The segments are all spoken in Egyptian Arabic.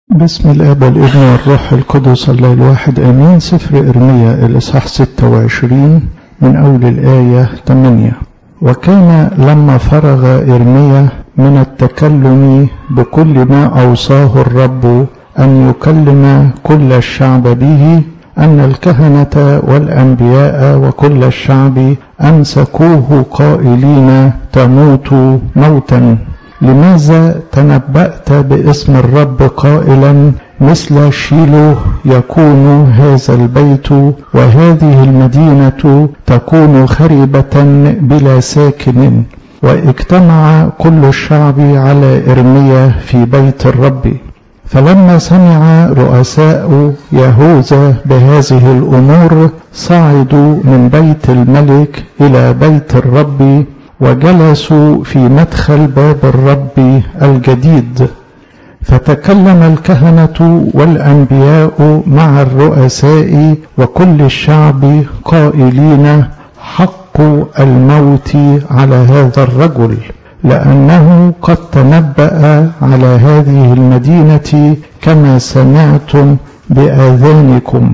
بسم الاب والابن والروح القدس الله الواحد امين سفر ارميا الاصحاح 26 من اول الايه 8 وكان لما فرغ ارميا من التكلم بكل ما اوصاه الرب ان يكلم كل الشعب به ان الكهنه والانبياء وكل الشعب امسكوه قائلين تموت موتا لماذا تنبأت باسم الرب قائلا مثل شيلو يكون هذا البيت وهذه المدينة تكون خربة بلا ساكن واجتمع كل الشعب على إرميا في بيت الرب فلما سمع رؤساء يهوذا بهذه الأمور صعدوا من بيت الملك إلى بيت الرب وجلسوا في مدخل باب الرب الجديد فتكلم الكهنة والأنبياء مع الرؤساء وكل الشعب قائلين حق الموت على هذا الرجل لأنه قد تنبأ على هذه المدينة كما سمعتم بآذانكم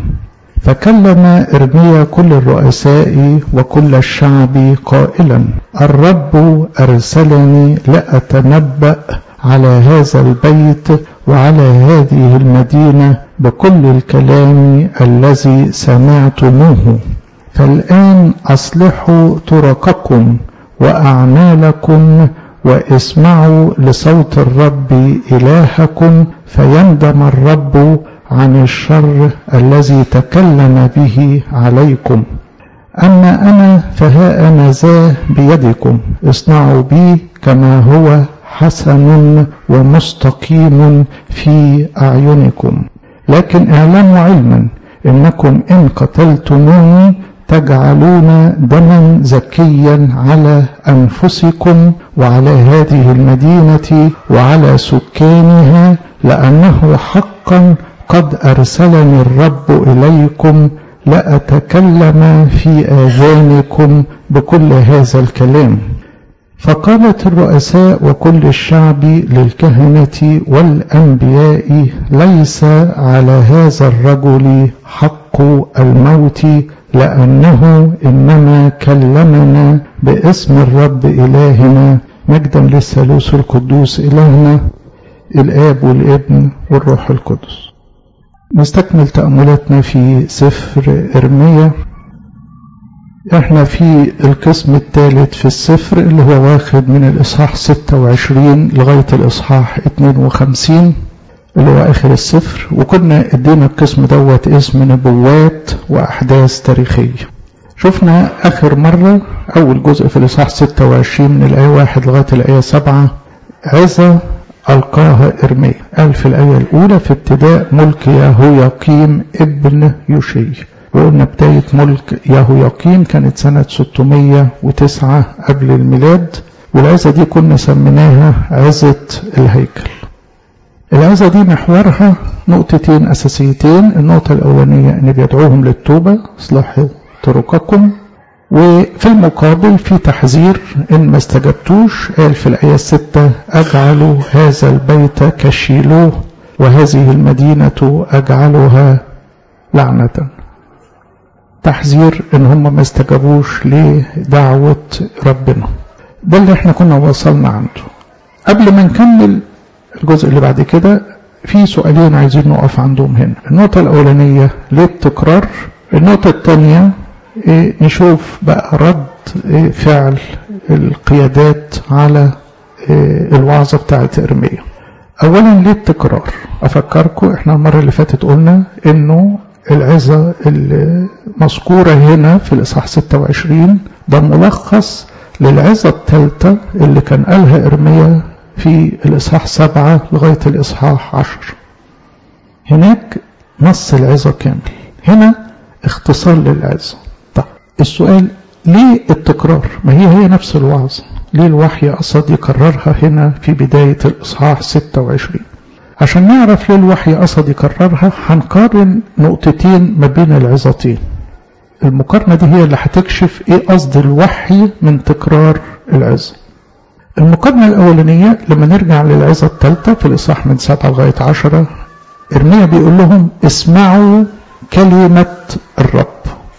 فكلم ارميا كل الرؤساء وكل الشعب قائلا الرب ارسلني لاتنبا على هذا البيت وعلى هذه المدينه بكل الكلام الذي سمعتموه فالان اصلحوا طرقكم واعمالكم واسمعوا لصوت الرب الهكم فيندم الرب عن الشر الذي تكلم به عليكم أما أنا فها أنا ذا بيدكم اصنعوا بي كما هو حسن ومستقيم في أعينكم لكن اعلموا علما إنكم إن قتلتموني تجعلون دما زكيا على أنفسكم وعلى هذه المدينة وعلى سكانها لأنه حقا قد أرسلني الرب إليكم لأتكلم في آذانكم بكل هذا الكلام فقالت الرؤساء وكل الشعب للكهنة والأنبياء ليس على هذا الرجل حق الموت لأنه إنما كلمنا باسم الرب إلهنا مجدا للثالوث القدوس إلهنا الآب والابن والروح القدس نستكمل تأملاتنا في سفر إرميا احنا في القسم الثالث في السفر اللي هو واخد من الإصحاح 26 لغاية الإصحاح 52 اللي هو آخر السفر وكنا ادينا القسم دوت اسم نبوات وأحداث تاريخية شفنا آخر مرة أول جزء في الإصحاح 26 من الآية 1 لغاية الآية 7 عظة ألقاها إرميا قال في الآية الأولى في ابتداء ملك يهوياقيم ابن يوشي وقلنا بداية ملك يهوياقيم كانت سنة 609 قبل الميلاد والعزة دي كنا سميناها عزة الهيكل العزة دي محورها نقطتين أساسيتين النقطة الأولانية أن بيدعوهم للتوبة اصلحوا طرقكم وفي المقابل في تحذير إن ما استجبتوش قال في الآية الستة أجعل هذا البيت كشيلوه وهذه المدينة أجعلها لعنة تحذير إن هم ما استجابوش لدعوة ربنا ده اللي احنا كنا وصلنا عنده قبل ما نكمل الجزء اللي بعد كده في سؤالين عايزين نقف عندهم هنا النقطة الأولانية ليه التكرار النقطة الثانية إيه نشوف بقى رد إيه فعل القيادات على إيه الوعظة بتاعت إرميا أولا ليه التكرار أفكركم إحنا المرة اللي فاتت قلنا إنه العظة المذكورة هنا في الإصحاح 26 ده ملخص للعظة الثالثة اللي كان قالها إرميا في الإصحاح 7 لغاية الإصحاح 10 هناك نص العظة كامل هنا اختصار للعظة السؤال ليه التكرار ما هي هي نفس الوعظ ليه الوحي قصد يكررها هنا في بداية الإصحاح 26 عشان نعرف ليه الوحي قصد يكررها هنقارن نقطتين ما بين العظتين المقارنة دي هي اللي هتكشف ايه قصد الوحي من تكرار العظة المقارنة الأولانية لما نرجع للعظة الثالثة في الإصحاح من 7 لغاية 10 ارميا بيقول لهم اسمعوا كلمة الرب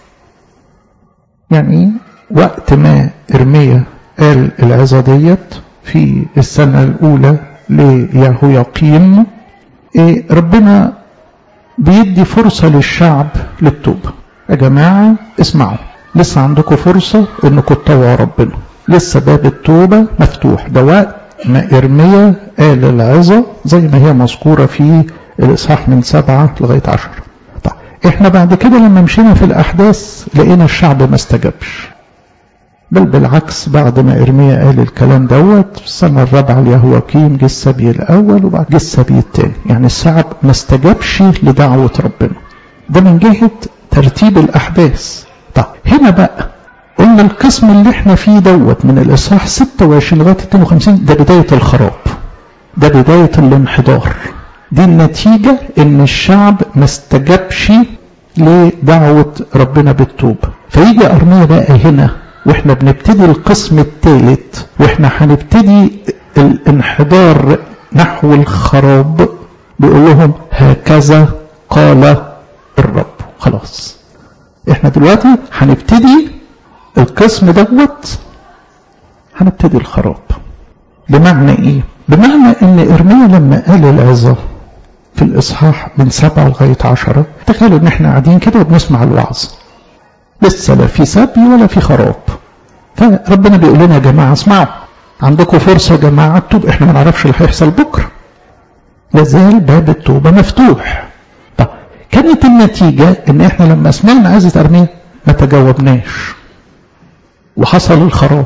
يعني وقت ما ارميا قال العظة ديت في السنة الأولى ليهوياقيم إيه ربنا بيدي فرصة للشعب للتوبة يا جماعة اسمعوا لسه عندكم فرصة انكم تطوعوا ربنا لسه باب التوبة مفتوح ده وقت ما ارميا قال العظة زي ما هي مذكورة في الإصحاح من سبعة لغاية عشر طيب احنا بعد كده لما مشينا في الأحداث لقينا الشعب ما استجابش بل بالعكس بعد ما إرميا قال الكلام دوت في السنة الرابعة ليهوياكيم جه السبي الأول وبعد جه السبي الثاني يعني الشعب ما استجابش لدعوة ربنا ده من جهة ترتيب الأحداث طب هنا بقى قلنا القسم اللي احنا فيه دوت من الإصحاح 26 لغاية 52 ده بداية الخراب ده بداية الانحدار دي النتيجة ان الشعب ما استجابش لدعوة ربنا بالتوبة فيجي أرميا بقى هنا واحنا بنبتدي القسم الثالث واحنا هنبتدي الانحدار نحو الخراب بيقول لهم هكذا قال الرب خلاص احنا دلوقتي هنبتدي القسم دوت هنبتدي الخراب بمعنى ايه بمعنى ان ارميا لما قال العظة في الاصحاح من سبعة لغاية عشرة تخيلوا ان احنا قاعدين كده وبنسمع الوعظ لسه لا في سبي ولا في خراب فربنا بيقول لنا يا جماعة اسمعوا عندكم فرصة يا جماعة تتوب احنا ما نعرفش اللي هيحصل بكرة لازال باب التوبة مفتوح طب كانت النتيجة ان احنا لما سمعنا عزة ارميا ما تجاوبناش وحصل الخراب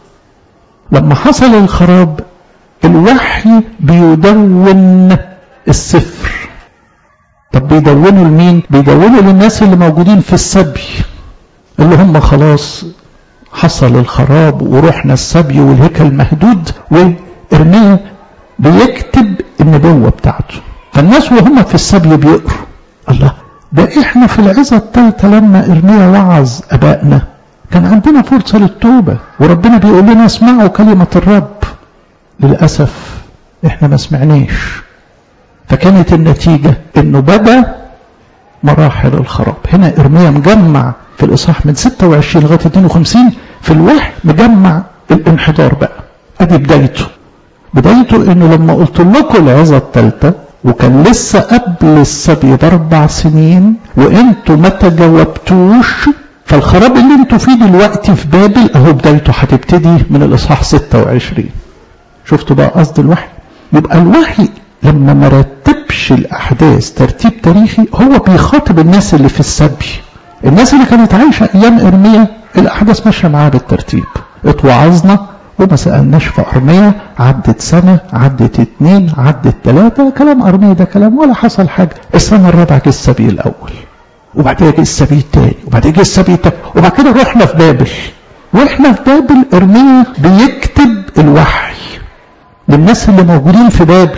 لما حصل الخراب الوحي بيدون السفر طب بيدونوا لمين بيدونوا للناس اللي موجودين في السبي اللي هم خلاص حصل الخراب ورحنا السبي والهيكل مهدود وارميا بيكتب النبوة بتاعته فالناس وهم في السبي بيقروا الله ده احنا في العظة الثالثة لما ارميا وعظ ابائنا كان عندنا فرصة للتوبة وربنا بيقول لنا اسمعوا كلمة الرب للأسف احنا ما سمعناش فكانت النتيجة انه بدأ مراحل الخراب هنا ارميا مجمع في الاصحاح من 26 لغايه 52 في الوحي مجمع الانحدار بقى ادي بدايته بدايته انه لما قلت لكم العظه الثالثه وكان لسه قبل السبي باربع سنين وانتوا ما تجاوبتوش فالخراب اللي انتوا فيه دلوقتي في بابل اهو بدايته هتبتدي من الاصحاح 26 شفتوا بقى قصد الوحي يبقى الوحي لما ما رتبش الاحداث ترتيب تاريخي هو بيخاطب الناس اللي في السبي الناس اللي كانت عايشه ايام ارميا الاحداث ماشيه معاها بالترتيب اتوعظنا وما سالناش في ارميا عدت سنه عدت اتنين عدت ثلاثه كلام ارميا ده كلام ولا حصل حاجه السنه الرابعه جه السبي الاول وبعدين جه السبي الثاني وبعدين جه السبي الثاني وبعد كده رحنا في بابل واحنا في بابل ارميا بيكتب الوحي للناس اللي موجودين في بابل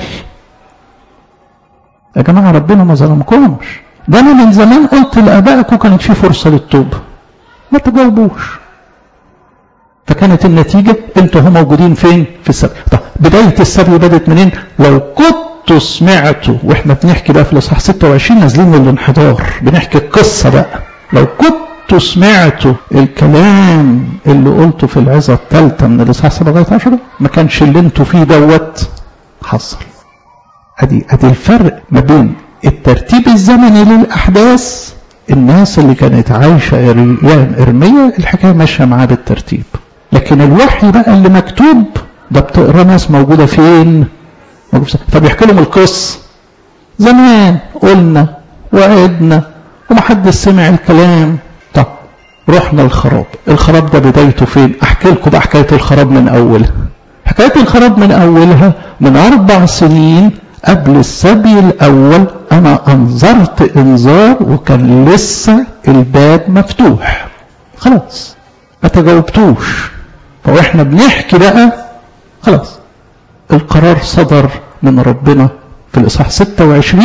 يا جماعه ربنا ما ظلمكمش ده انا من زمان قلت لابائكم كانت في فرصه للتوبه ما تجاوبوش فكانت النتيجه انتوا هم موجودين فين في السبي طب بدايه السبي بدات منين لو كنتوا سمعتوا واحنا بنحكي بقى في الاصحاح 26 نازلين من الانحدار بنحكي القصه بقى لو كنتوا سمعتوا الكلام اللي قلته في العظه الثالثه من الاصحاح 7 لغايه 10 ما كانش اللي انتوا فيه دوت حصل ادي ادي الفرق ما بين الترتيب الزمني للأحداث الناس اللي كانت عايشة أيام إرمية الحكاية ماشية معاه بالترتيب لكن الوحي بقى اللي مكتوب ده بتقرا ناس موجودة فين موجودة فبيحكي لهم القصة زمان قلنا وعدنا ومحدش سمع الكلام طب رحنا الخراب الخراب ده بدايته فين احكي لكم بقى حكاية الخراب من اولها حكاية الخراب من اولها من اربع سنين قبل السبي الأول أنا أنظرت إنذار وكان لسه الباب مفتوح خلاص ما تجاوبتوش فإحنا بنحكي بقى خلاص القرار صدر من ربنا في الإصحاح 26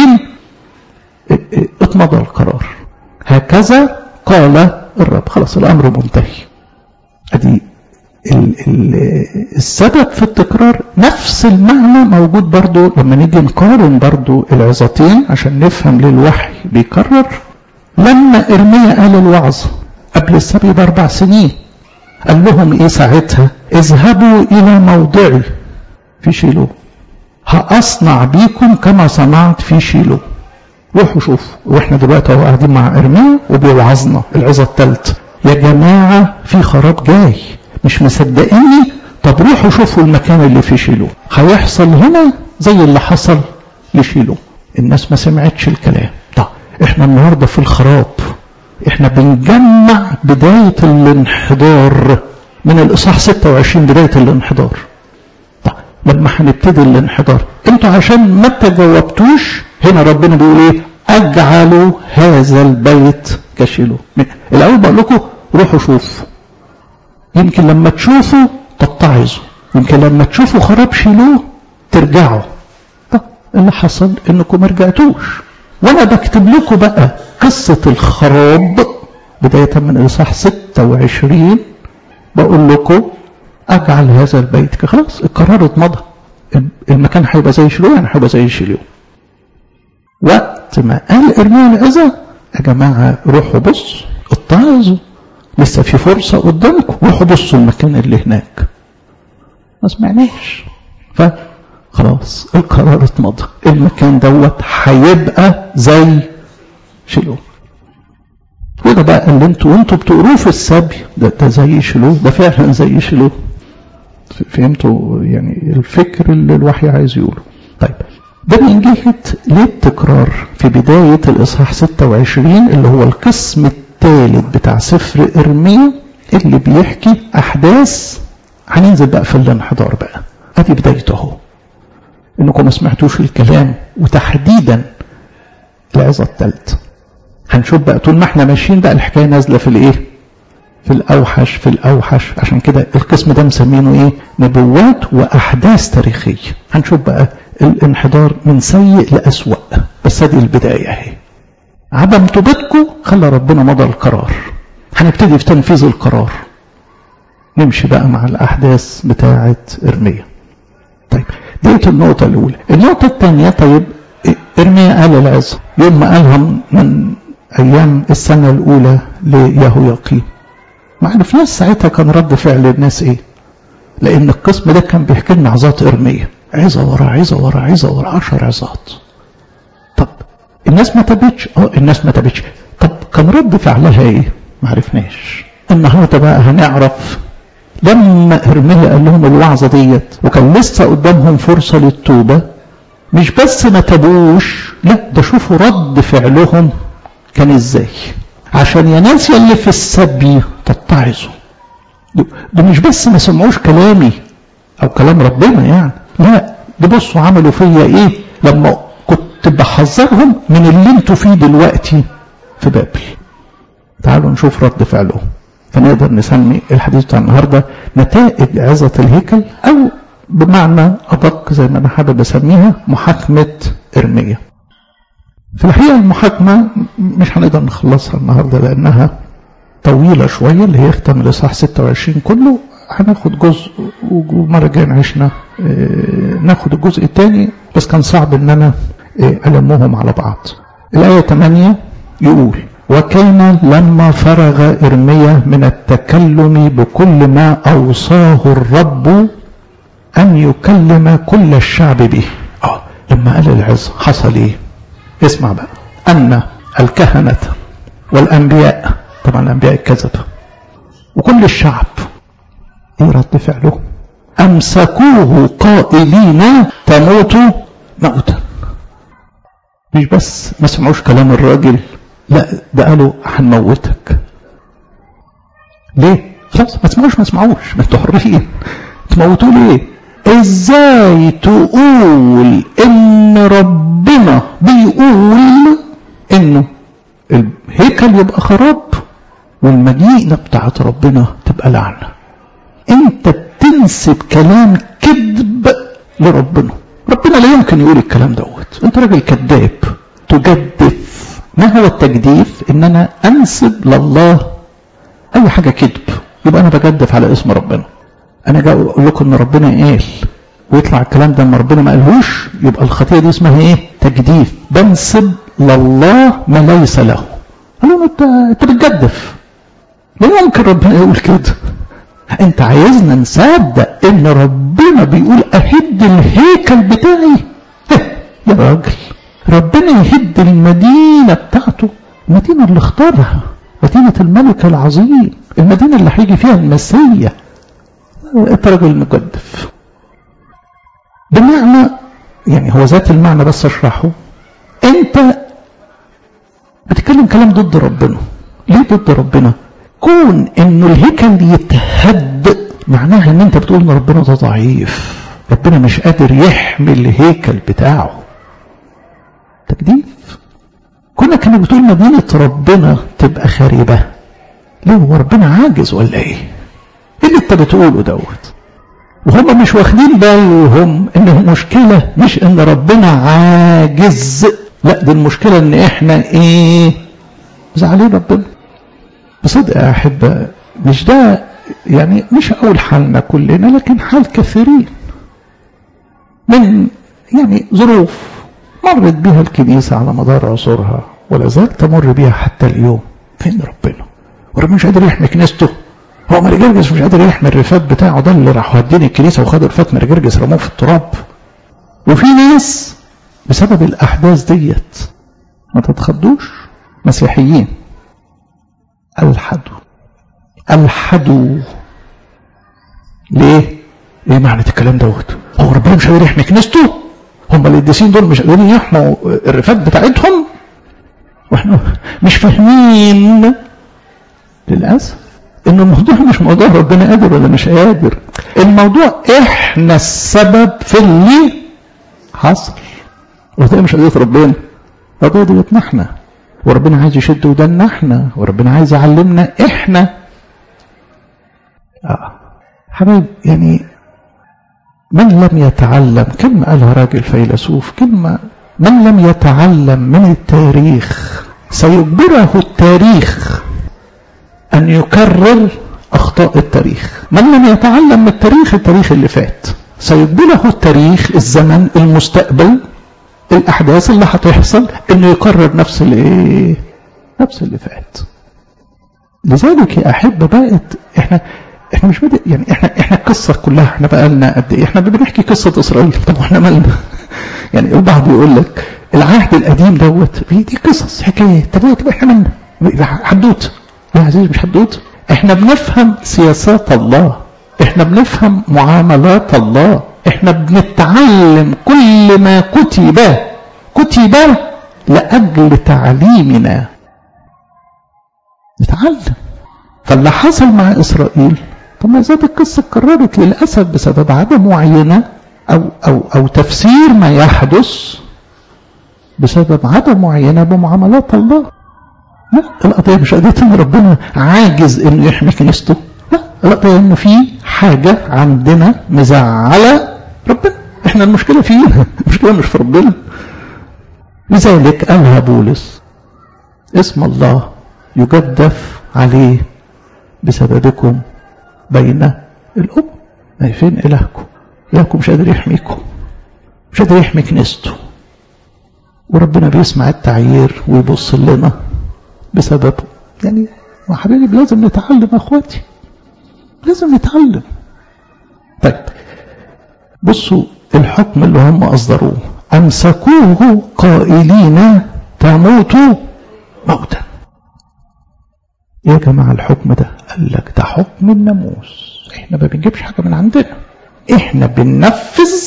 اتمضى القرار هكذا قال الرب خلاص الأمر منتهي أدي ال ال السبب في التكرار نفس المعنى موجود برضو لما نيجي نقارن برضو العظتين عشان نفهم ليه الوحي بيكرر لما ارميا قال الوعظ قبل السبي باربع سنين قال لهم ايه ساعتها اذهبوا الى موضعي في شيلو هاصنع بيكم كما صنعت في شيلو روحوا شوفوا واحنا دلوقتي اهو قاعدين مع ارميا وبيوعظنا العظه الثالثه يا جماعه في خراب جاي مش مصدقيني طب روحوا شوفوا المكان اللي فيه شيلو هيحصل هنا زي اللي حصل لشيلو الناس ما سمعتش الكلام طب احنا النهارده في الخراب احنا بنجمع بداية الانحدار من الاصحاح 26 بداية الانحدار طب لما هنبتدي الانحدار انتوا عشان ما تجاوبتوش هنا ربنا بيقول ايه اجعلوا هذا البيت كشيلو الاول بقول لكم روحوا شوفوا يمكن لما تشوفوا تتعظوا يمكن لما تشوفوا خراب شيلوه ترجعوا طب اللي حصل انكم ما رجعتوش وانا بكتب لكم بقى قصة الخراب بداية من الاصحاح 26 بقول لكم اجعل هذا البيت خلاص القرار اتمضى المكان هيبقى زي شيلوه يعني هيبقى زي شيلوه وقت ما قال ارميا العزة يا جماعة روحوا بصوا اتعظوا لسه في فرصة قدامكم روحوا بصوا المكان اللي هناك ما سمعناش فخلاص القرار اتمضى المكان دوت هيبقى زي شيلوه وده بقى اللي انتوا وانتوا بتقروه في السبي ده, ده زي شيلوه ده فعلا زي شيلوه فهمتوا يعني الفكر اللي الوحي عايز يقوله طيب ده من جهة ليه التكرار في بداية الإصحاح 26 اللي هو القسم الثالث بتاع سفر إرميا اللي بيحكي أحداث هننزل بقى في الانحدار بقى أدي بدايته أهو إنكم ما سمعتوش الكلام وتحديدا العظة الثالثة هنشوف بقى طول ما احنا ماشيين بقى الحكاية نازلة في الإيه؟ في الأوحش في الأوحش عشان كده القسم ده مسمينه إيه؟ نبوات وأحداث تاريخية هنشوف بقى الانحدار من سيء لأسوأ بس هذه البداية اهي عدم توبتكم خلى ربنا مضى القرار هنبتدي في تنفيذ القرار نمشي بقى مع الأحداث بتاعة إرميا طيب ديت النقطة الأولى النقطة الثانية طيب إرميا قال العظة يوم ما قالها من أيام السنة الأولى ليهوياقيم ما عرفناش ساعتها كان رد فعل الناس إيه لأن القسم ده كان بيحكي لنا عظات إرميا عظة ورا عظة ورا عظة ورا عشر عظات طب الناس ما تبتش اه الناس ما تبتش طب كان رد فعلها ايه ما عرفناش النهارده بقى هنعرف لما ارميا قال لهم الوعظه ديت وكان لسه قدامهم فرصه للتوبه مش بس ما تابوش لا ده شوفوا رد فعلهم كان ازاي عشان يا ناس اللي في السبي تتعظوا ده مش بس ما سمعوش كلامي او كلام ربنا يعني لا ده بصوا عملوا فيا ايه لما كنت بحذرهم من اللي انتوا فيه دلوقتي في بابل تعالوا نشوف رد فعلهم فنقدر نسمي الحديث بتاع النهارده نتائج عظة الهيكل او بمعنى ادق زي ما انا حابب اسميها محاكمة ارميا في الحقيقة المحاكمة مش هنقدر نخلصها النهارده لانها طويلة شوية اللي هي يختم الاصحاح 26 كله هناخد جزء ومرة جاية عشنا ناخد الجزء الثاني بس كان صعب ان انا ألمهم على بعض الآية 8 يقول وكان لما فرغ إرميا من التكلم بكل ما أوصاه الرب أن يكلم كل الشعب به آه لما قال العظ حصل إيه اسمع بقى أن الكهنة والأنبياء طبعا الأنبياء الكذب وكل الشعب ايه رد فعله امسكوه قائلين تموت موتا مش بس ما سمعوش كلام الراجل لا ده قالوا هنموتك ليه خلاص ما تسمعوش ما تسمعوش ما انتوا حرين تموتوه ليه ازاي تقول ان ربنا بيقول انه الهيكل يبقى خراب والمدينه بتاعت ربنا تبقى لعنه انت بتنسب كلام كذب لربنا ربنا لا يمكن يقول الكلام دوت انت راجل كذاب تجدف ما هو التجديف ان انا انسب لله اي حاجة كذب يبقى انا بجدف على اسم ربنا انا جاي اقول لكم ان ربنا قال ويطلع الكلام ده لما ربنا ما قالهوش يبقى الخطيه دي اسمها ايه تجديف بنسب لله ما ليس له قالوا له انت انت بتجدف لا يمكن ربنا يقول كده انت عايزنا نصدق ان ربنا بيقول اهد الهيكل بتاعي يا راجل ربنا يهد المدينة بتاعته المدينة اللي اختارها مدينة الملك العظيم المدينة اللي هيجي فيها المسيح انت راجل مجدف بمعنى يعني هو ذات المعنى بس اشرحه انت بتتكلم كلام ضد ربنا ليه ضد ربنا كون انه الهيكل يتهد معناها ان انت بتقول ان ربنا ده ضعيف ربنا مش قادر يحمي الهيكل بتاعه تجديف كونك انك بتقول مدينة ربنا تبقى خاربة ليه هو ربنا عاجز ولا ايه ايه اللي انت بتقوله دوت وهم مش واخدين بالهم ان المشكلة مش ان ربنا عاجز لا دي المشكلة ان احنا ايه زعلين ربنا بصدق يا احبة مش ده يعني مش اول حالنا كلنا لكن حال كثيرين من يعني ظروف مرت بها الكنيسة على مدار عصورها ولا زال تمر بها حتى اليوم فين ربنا وربنا مش قادر يحمي كنيسته هو مرجرجس مش قادر يحمي الرفات بتاعه ده اللي راح ودين الكنيسة وخدوا رفات مرجرجس رموه في التراب وفي ناس بسبب الأحداث ديت ما تتخضوش مسيحيين ألحدوا ألحدوا ليه؟ ايه معنى الكلام دوت؟ هو ربنا مش قادر يحمي كنيسته؟ هم القديسين دول مش قادرين يحموا الرفات بتاعتهم؟ واحنا مش فاهمين للأسف ان الموضوع مش موضوع ربنا قادر ولا مش قادر الموضوع احنا السبب في اللي حصل وده مش قضيه ربنا القضيه ديتنا احنا وربنا عايز يشد ودنا احنا وربنا عايز يعلمنا احنا اه حبايب يعني من لم يتعلم كلمة قالها راجل فيلسوف كلمة من لم يتعلم من التاريخ سيجبره التاريخ أن يكرر أخطاء التاريخ من لم يتعلم من التاريخ التاريخ اللي فات سيجبره التاريخ الزمن المستقبل الأحداث اللي هتحصل أنه يكرر نفس الايه نفس اللي فات لذلك يا أحبة بقت إحنا احنا مش بدأ يعني احنا احنا القصه كلها احنا بقى لنا قد ايه احنا بنحكي قصه اسرائيل طب واحنا مالنا يعني البعض يقول لك العهد القديم دوت دي قصص حكايه طب طب احنا مالنا حدوته يا عزيزي مش حدوته احنا بنفهم سياسات الله احنا بنفهم معاملات الله احنا بنتعلم كل ما كتب كتب لاجل تعليمنا نتعلم فاللي حصل مع اسرائيل طب ما زاد القصة اتكررت للأسف بسبب عدم وعينا أو, أو, أو تفسير ما يحدث بسبب عدم وعينا بمعاملات الله لا القضية مش قضية ان ربنا عاجز انه يحمي كنيسته لا القضية انه في حاجة عندنا مزعلة ربنا احنا المشكلة فينا المشكلة مش في ربنا لذلك قالها بولس اسم الله يجدف عليه بسببكم بين الأم أي فين إلهكم إلهكم مش قادر يحميكم مش قادر يحمي كنيسته وربنا بيسمع التعيير ويبص لنا بسببه يعني يا حبيبي لازم نتعلم يا اخواتي لازم نتعلم طيب بصوا الحكم اللي هم أصدروه أمسكوه قائلين تموت موتا يا جماعة الحكم ده قال لك ده حكم الناموس احنا ما بنجيبش حاجة من عندنا احنا بننفذ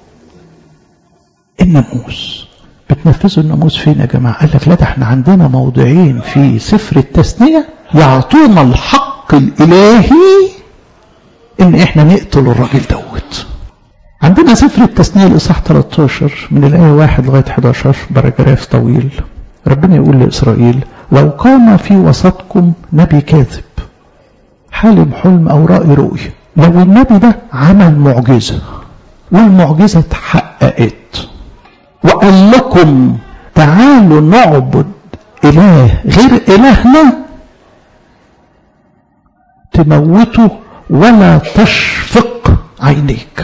الناموس بتنفذوا الناموس فين يا جماعة قال لك لا ده احنا عندنا موضعين في سفر التثنية يعطونا الحق الإلهي ان احنا نقتل الراجل دوت عندنا سفر التثنية الإصحاح 13 من الآية 1 لغاية 11 باراجراف طويل ربنا يقول لإسرائيل لو قام في وسطكم نبي كاذب حالم حلم أو رأي رؤية لو النبي ده عمل معجزة والمعجزة اتحققت وقال لكم تعالوا نعبد إله غير إلهنا تموتوا ولا تشفق عينيك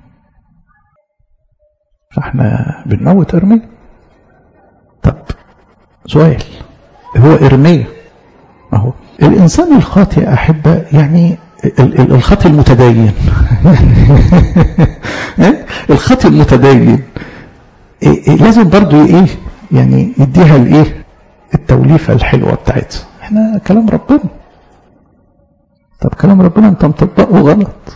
فاحنا بنموت ارميا طب سؤال هو ارميا ما هو الانسان الخاطئ احبه يعني الخاطئ المتدين الخاطئ المتدين لازم برضو ايه يعني يديها الايه التوليفه الحلوه بتاعتها احنا كلام ربنا طب كلام ربنا انت مطبقه غلط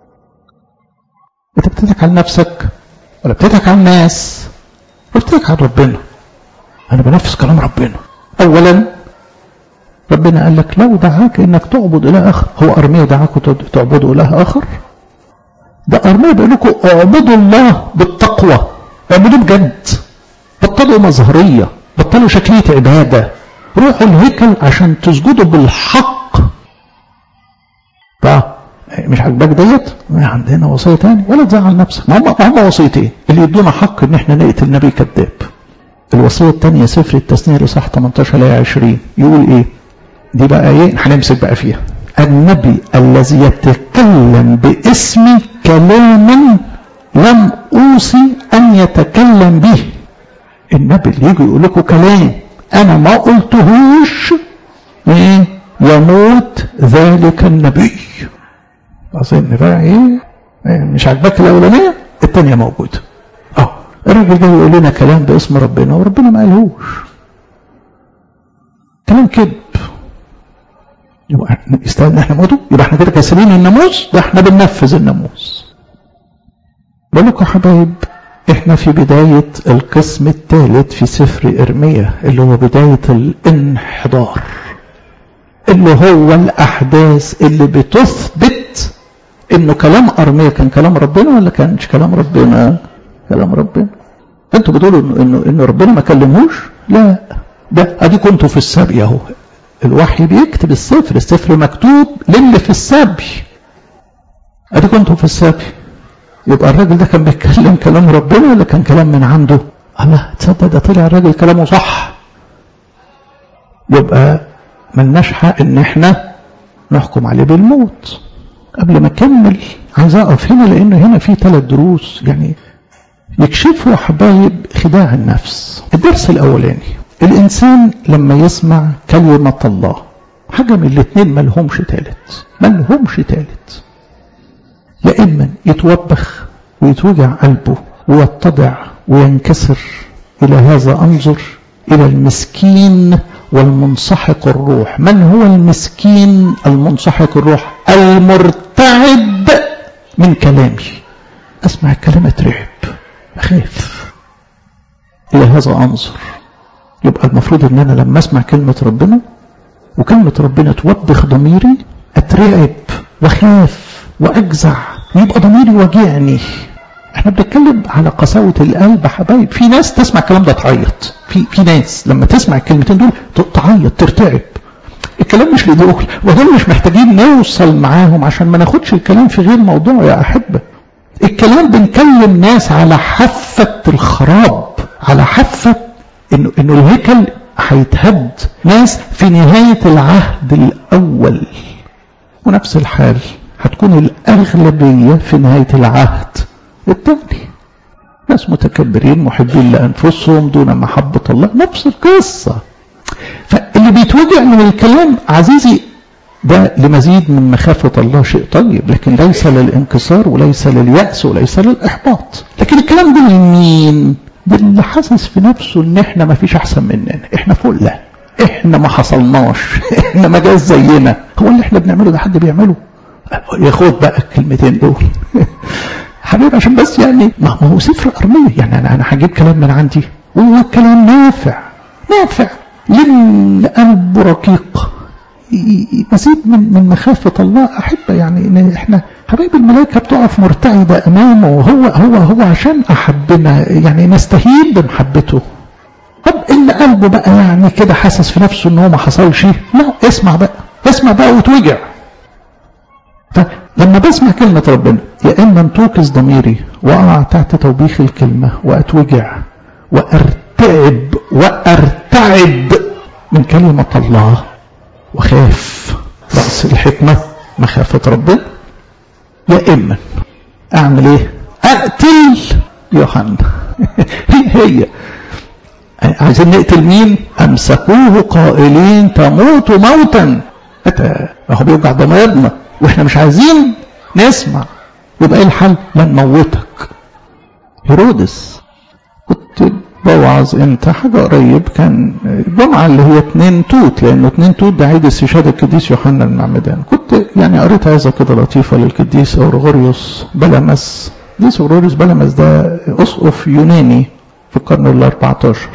انت بتضحك على نفسك ولا بتضحك على الناس ولا بتضحك على ربنا انا بنفذ كلام ربنا اولا ربنا قال لك لو دعاك انك تعبد اله اخر هو ارميا دعاكم تعبدوا اله اخر ده ارميا بيقول لكم اعبدوا الله بالتقوى اعبدوه بجد بطلوا مظهريه بطلوا شكليه عباده روحوا الهيكل عشان تسجدوا بالحق طب مش عاجباك ديت عندنا وصيه تاني ولا تزعل نفسك ما هم هم وصيتين اللي يدونا حق ان احنا نقتل نبي كذاب الوصيه الثانيه سفر التثنيه لصح 18 لايه 20 يقول ايه دي بقى ايه هنمسك بقى فيها النبي الذي يتكلم باسم كلام لم اوصي ان يتكلم به النبي اللي يجي يقول لكم كلام انا ما قلتهوش ايه يموت ذلك النبي اظن بقى ايه مش عاجباك الاولانيه الثانيه موجوده اه الراجل ده يقول لنا كلام باسم ربنا وربنا ما قالهوش كلام كذب يبقى يستاهل احنا موته يبقى احنا كده كاسرين الناموس ده احنا بننفذ الناموس بقول لكم حبايب احنا في بداية القسم الثالث في سفر ارميا اللي هو بداية الانحدار اللي هو الاحداث اللي بتثبت انه كلام ارميا كان كلام ربنا ولا كانش كلام ربنا كلام ربنا انتوا بتقولوا انه انه, إنه ربنا ما كلمهوش لا ده ادي كنتوا في السبي اهو الوحي بيكتب السفر السفر مكتوب للي في السبي ادي كنتوا في السبي يبقى الراجل ده كان بيتكلم كلام ربنا ولا كان كلام من عنده الله تصدق ده طلع الراجل كلامه صح يبقى ملناش حق ان احنا نحكم عليه بالموت قبل ما اكمل عايز اقف هنا لان هنا في ثلاث دروس يعني يكشفوا حبايب خداع النفس الدرس الاولاني الانسان لما يسمع كلمة الله حاجة من الاثنين ملهمش تالت ملهمش تالت يا اما يتوبخ ويتوجع قلبه ويتضع وينكسر الى هذا انظر الى المسكين والمنسحق الروح من هو المسكين المنسحق الروح المرتعب من كلامي اسمع الكلام اترعب اخاف الى هذا انظر يبقى المفروض ان انا لما اسمع كلمة ربنا وكلمة ربنا توبخ ضميري اترعب واخاف واجزع يبقى ضميري واجعني احنا بنتكلم على قساوة القلب حبايب في ناس تسمع الكلام ده تعيط في في ناس لما تسمع الكلمتين دول تعيط ترتعب الكلام مش لدول ودول مش محتاجين نوصل معاهم عشان ما ناخدش الكلام في غير موضوع يا احبه الكلام بنكلم ناس على حافة الخراب على حافة انه انه الهيكل هيتهد ناس في نهاية العهد الاول ونفس الحال هتكون الاغلبية في نهاية العهد الثاني ناس متكبرين محبين لانفسهم دون محبة الله نفس القصة فاللي بيتوجع من الكلام عزيزي ده لمزيد من مخافة الله شيء طيب لكن ليس للانكسار وليس لليأس وليس للإحباط لكن الكلام ده لمين ده اللي حاسس في نفسه ان احنا ما فيش احسن مننا احنا فله احنا ما حصلناش احنا ما جاش زينا هو اللي احنا بنعمله ده حد بيعمله ياخد بقى الكلمتين دول حبيبي عشان بس يعني ما هو سفر ارميه يعني انا انا هجيب كلام من عندي وهو كلام نافع نافع للقلب رقيق مزيد من من مخافة الله أحبة يعني إن إحنا حبايب الملائكة بتقف مرتعدة أمامه وهو هو هو عشان أحبنا يعني نستهين بمحبته طب اللي قلبه بقى يعني كده حاسس في نفسه إن هو ما حصلش لا اسمع بقى اسمع بقى وتوجع فلما بسمع كلمة ربنا يا إما توقظ ضميري وأقع تحت توبيخ الكلمة وأتوجع وأرتعب وأرتعب من كلمة الله وخاف رأس الحكمة مخافة ربنا يا إما أعمل إيه أقتل يوحنا هي هي عايزين نقتل مين أمسكوه قائلين تموت موتا هو بيوجع ضميرنا واحنا مش عايزين نسمع يبقى ايه الحل لا نموتك هيرودس كنت بوعظ امتى حاجة قريب كان الجمعة اللي هي اتنين توت لانه اتنين توت ده عيد استشهاد القديس يوحنا المعمدان كنت يعني قريت عظة كده لطيفة للقديس اورغوريوس بلمس قديس اورغوريوس بلمس ده اسقف يوناني في القرن ال 14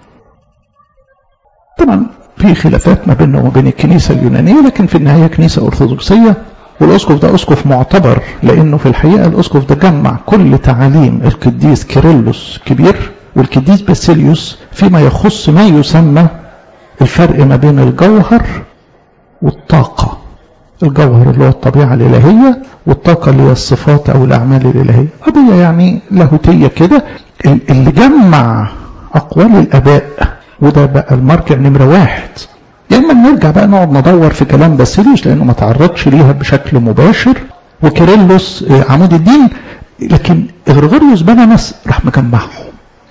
طبعا في خلافات ما بينه وما بين الكنيسة اليونانية لكن في النهاية كنيسة أرثوذكسية والأسقف ده أسقف معتبر لأنه في الحقيقة الأسقف ده جمع كل تعاليم القديس كيرلس كبير والقديس باسيليوس فيما يخص ما يسمى الفرق ما بين الجوهر والطاقة الجوهر اللي هو الطبيعة الإلهية والطاقة اللي هي الصفات أو الأعمال الإلهية قضية يعني لاهوتية كده اللي جمع أقوال الآباء وده بقى المرجع نمرة واحد يا اما نرجع بقى نقعد ندور في كلام باسيليوس لانه ما تعرضش ليها بشكل مباشر وكيرلس عمود الدين لكن غرغوريوس بلمس راح مجمعهم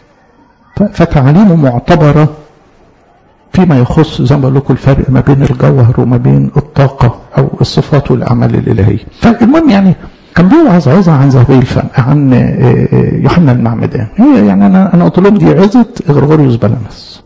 فتعاليمه معتبره فيما يخص زي ما بقول لكم الفرق ما بين الجوهر وما بين الطاقه او الصفات والاعمال الالهيه فالمهم يعني كان بيوعظ عظه عن ذهبي الفم عن يوحنا المعمدان هي يعني انا انا قلت لهم دي عظه غرغوريوس بلمس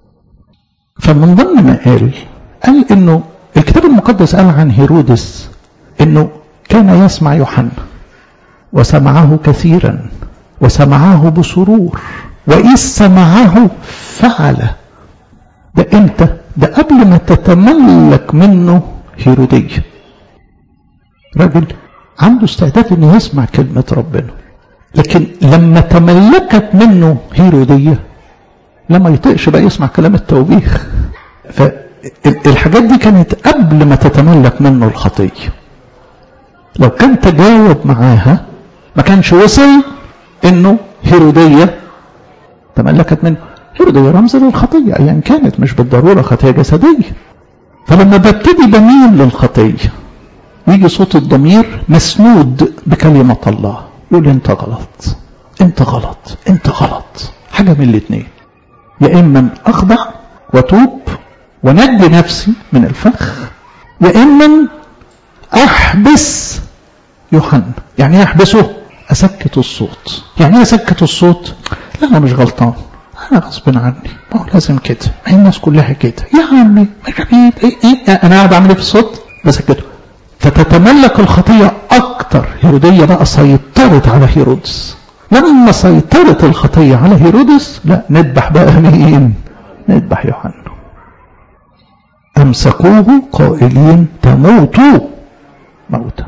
فمن ضمن ما قال قال انه الكتاب المقدس قال عن هيرودس انه كان يسمع يوحنا وسمعه كثيرا وسمعه بسرور وإذ سمعه فعل ده امتى ده قبل ما تتملك منه هيرودية راجل عنده استعداد انه يسمع كلمة ربنا لكن لما تملكت منه هيرودية لما يطقش بقى يسمع كلام التوبيخ فالحاجات دي كانت قبل ما تتملك منه الخطية لو كان تجاوب معاها ما كانش وصل انه هيرودية تملكت منه هيرودية رمز للخطية ايا يعني كانت مش بالضرورة خطية جسدية فلما ببتدي بميل للخطية يجي صوت الضمير مسنود بكلمة الله يقول انت غلط انت غلط انت غلط حاجة من الاثنين يا إما أخضع وتوب ونجي نفسي من الفخ يا إما أحبس يوحنا يعني ايه أحبسه أسكت الصوت يعني ايه أسكت الصوت لا أنا مش غلطان أنا غصب عني ما هو لازم كده ما هي الناس كلها كده يا عمي مش عارف إيه إيه أنا قاعد أعمل إيه في الصوت بسكته فتتملك الخطية أكتر هيرودية بقى سيطرت على هيرودس لما سيطرت الخطية على هيرودس لا نذبح بقى مين نذبح يوحنا أمسكوه قائلين تموتوا موتا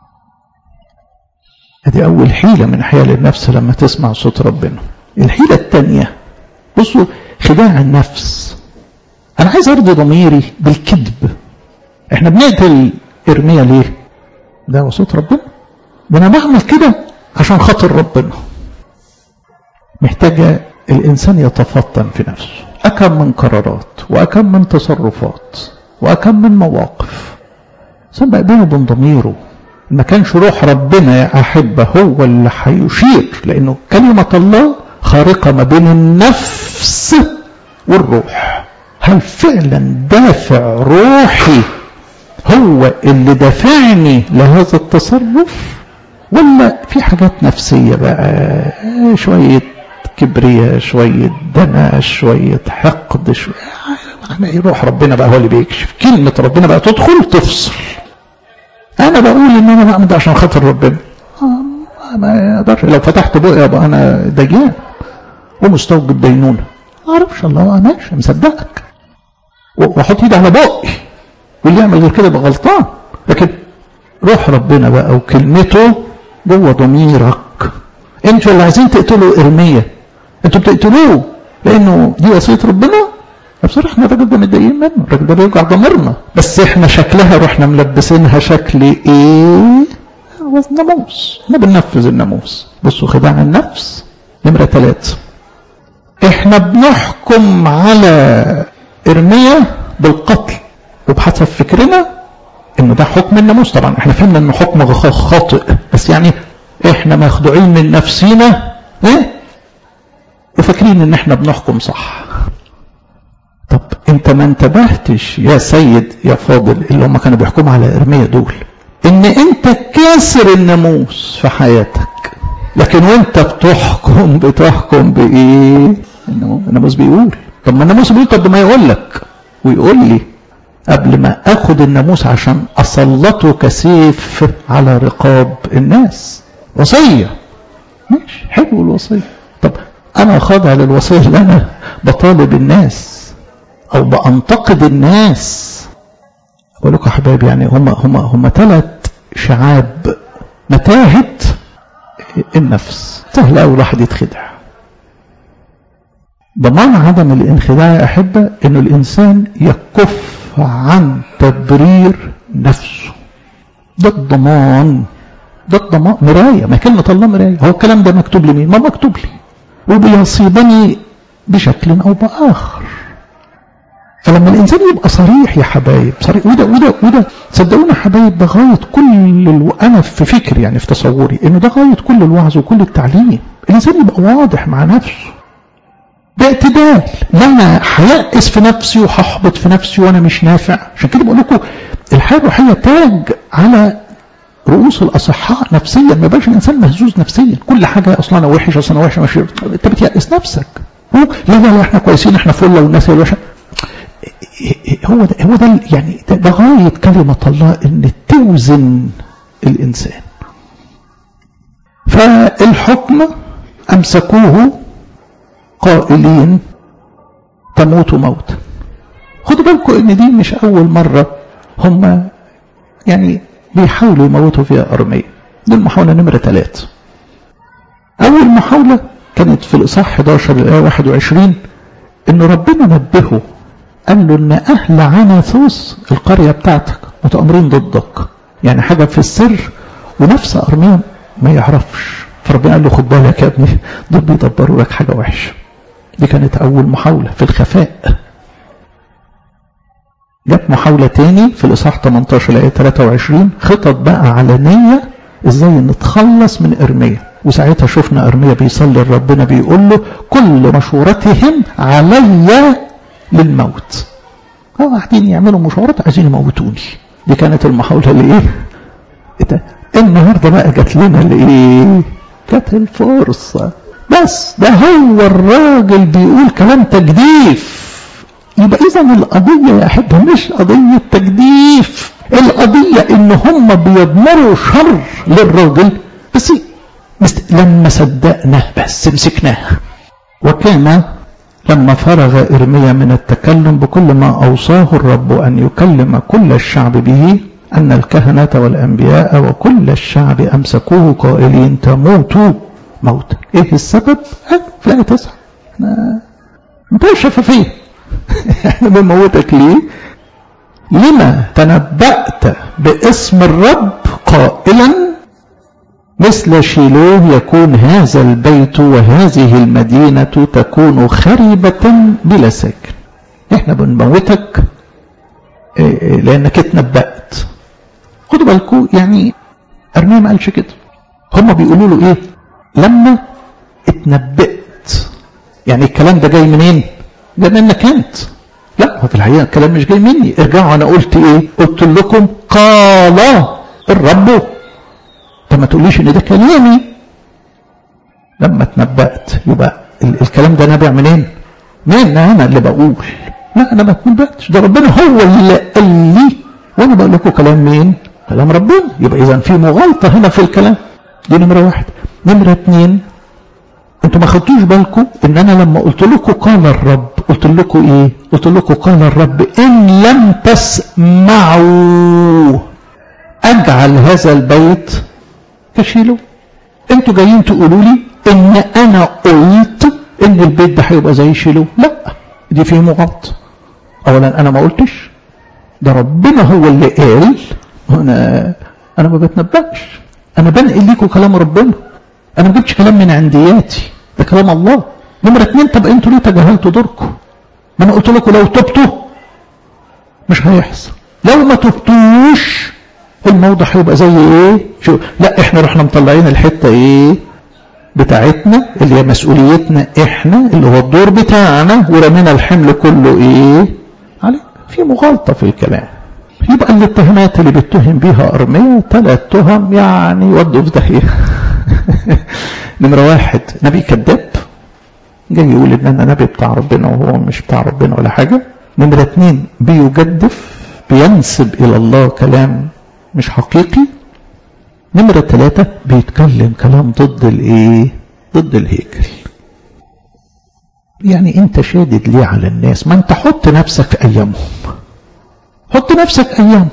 هذه أول حيلة من حيل النفس لما تسمع صوت ربنا الحيلة الثانية بصوا خداع النفس أنا عايز أرضي ضميري بالكذب إحنا بنقتل إرميا ليه؟ ده هو صوت ربنا ده أنا بعمل كده عشان خاطر ربنا محتاجة الإنسان يتفطن في نفسه أكم من قرارات وأكم من تصرفات وأكم من مواقف سبق بينه وبين ضميره ما كانش روح ربنا يا أحبة هو اللي هيشير لأنه كلمة الله خارقة ما بين النفس والروح هل فعلا دافع روحي هو اللي دافعني لهذا التصرف ولا في حاجات نفسية بقى شوية كبرياء شوية دنا شوية حقد شوية يعني روح ربنا بقى هو اللي بيكشف كلمة ربنا بقى تدخل تفصل أنا بقول إن أنا بعمل ده عشان خاطر ربنا ما أقدرش لو فتحت بقي أبقى أنا دجان ومستوجب دينونة ما أعرفش الله ماشي مصدقك وأحط إيدي على بقي واللي يعمل غير كده يبقى غلطان لكن روح ربنا بقى وكلمته جوه ضميرك انتوا اللي عايزين تقتلوا ارميا انتوا بتقتلوه لانه دي وصيه ربنا بصراحه احنا الراجل ده متضايقين منه الراجل ده بيوجع ضميرنا بس احنا شكلها رحنا ملبسينها شكل ايه ناموس احنا بننفذ الناموس بصوا خداع النفس نمره ثلاثة احنا بنحكم على ارميا بالقتل وبحسب فكرنا انه ده حكم الناموس طبعا احنا فهمنا انه حكم خاطئ بس يعني احنا مخدوعين من نفسينا ايه وفاكرين ان احنا بنحكم صح طب انت ما انتبهتش يا سيد يا فاضل اللي هم كانوا بيحكموا على ارميا دول ان انت كاسر الناموس في حياتك لكن وانت بتحكم بتحكم بايه الناموس بيقول طب ما الناموس بيقول طب ما يقول لك ويقول لي قبل ما اخد الناموس عشان اسلطه كسيف على رقاب الناس وصيه ماشي حلو الوصيه طب انا خاضع للوصيه اللي انا بطالب الناس او بانتقد الناس اقول لكم يا حبايبي يعني هم هم هم ثلاث شعاب متاهه النفس سهل قوي الواحد يتخدع ضمان عدم الانخداع يا احبه انه الانسان يكف عن تبرير نفسه ده الضمان ده الضمان مرايه ما كلمه الله مرايه هو الكلام ده مكتوب لمين ما مكتوب لي وبيصيبني بشكل او باخر فلما الانسان يبقى صريح يا حبايب صريح وده وده وده صدقوني يا حبايب ده غايه كل الو... انا في فكري يعني في تصوري انه ده غايه كل الوعظ وكل التعليم الانسان يبقى واضح مع نفسه باعتدال لا انا هيأس في نفسي وهحبط في نفسي وانا مش نافع عشان كده بقول لكم الحياه الروحيه تاج على رؤوس الاصحاء نفسيا ما يبقاش الانسان مهزوز نفسيا كل حاجه اصلا انا وحش اصلا انا وحش مش انت بتيأس نفسك لا لا لا احنا كويسين احنا فله والناس هي الوحشه هو ده هو ده يعني ده, ده غايه كلمه الله ان توزن الانسان فالحكم امسكوه قائلين تموت موتا خدوا بالكم ان دي مش اول مره هم يعني بيحاولوا يموتوا فيها ارميه دي المحاوله نمره ثلاثه اول محاوله كانت في الاصحاح 11 الايه 21 ان ربنا نبهه قال له ان اهل عناثوس القريه بتاعتك متامرين ضدك يعني حاجه في السر ونفس ارميا ما يعرفش فربنا قال له خد بالك يا ابني دول بيدبروا لك حاجه وحشه دي كانت اول محاوله في الخفاء جت محاوله تاني في الاصحاح 18 الايه 23 خطط بقى علنيه ازاي نتخلص من ارميا وساعتها شفنا ارميا بيصلي لربنا بيقول له كل مشورتهم علي للموت هو قاعدين يعملوا مشاورات عايزين يموتوني دي كانت المحاولة لإيه إيه النهاردة بقى جات لنا لإيه جات الفرصة بس ده هو الراجل بيقول كلام تجديف يبقى إذا القضية يا أحبها مش قضية تجديف القضية إن هم بيضمروا شر للراجل بس لما صدقنا بس مسكناه وكان لما فرغ إرميا من التكلم بكل ما أوصاه الرب أن يكلم كل الشعب به أن الكهنة والأنبياء وكل الشعب أمسكوه قائلين تموتوا موتا إيه السبب؟ في الآية تسعة احنا منتهى الشفافية احنا بنموتك ليه؟ لما تنبأت باسم الرب قائلا مثل شيلوه يكون هذا البيت وهذه المدينة تكون خربة بلا ساكن احنا بنموتك لانك اتنبأت خدوا بالكم يعني ارميا ما قالش كده هم بيقولوا له ايه لما اتنبأت يعني الكلام ده جاي منين جاي منك انت لا هو في الحقيقه الكلام مش جاي مني ارجعوا انا قلت ايه قلت لكم قال الرب طب ما تقوليش ان ده كلامي لما اتنبأت يبقى الكلام ده نابع منين مين انا اللي بقول لا انا ما اتنبأتش ده ربنا هو اللي قال لي وانا بقول لكم كلام مين كلام ربنا يبقى اذا في مغالطه هنا في الكلام دي نمره واحد نمره اتنين انتوا ما خدتوش بالكم ان انا لما قلت لكم قال الرب قلت لكم ايه قلت لكم قال الرب ان لم تسمعوا اجعل هذا البيت كشيله انتوا جايين تقولوا لي ان انا قلت ان البيت ده هيبقى زي شيلو لا دي فيه مغالطه اولا انا ما قلتش ده ربنا هو اللي قال وانا انا ما بتنبأش انا بنقل لكم كلام ربنا انا ما جبتش كلام من عندياتي ده كلام الله نمرة اتنين طب انتوا ليه تجاهلتوا دوركم ما انا قلت لكم لو تبتوا مش هيحصل لو ما تبتوش الموضوع هيبقى زي ايه شو لا احنا رحنا مطلعين الحته ايه بتاعتنا اللي هي مسؤوليتنا احنا اللي هو الدور بتاعنا ورمينا الحمل كله ايه عليه في مغالطه في الكلام يبقى الاتهامات اللي بيتهم بيها ارميه ثلاث تهم يعني ودوا في داهيه نمره واحد نبي كذاب جاي يقول ان انا نبي بتاع ربنا وهو مش بتاع ربنا ولا حاجه نمره اتنين بيجدف بينسب الى الله كلام مش حقيقي نمرة ثلاثة بيتكلم كلام ضد الايه ضد الهيكل يعني انت شادد ليه على الناس ما انت حط نفسك في ايامهم حط نفسك ايامهم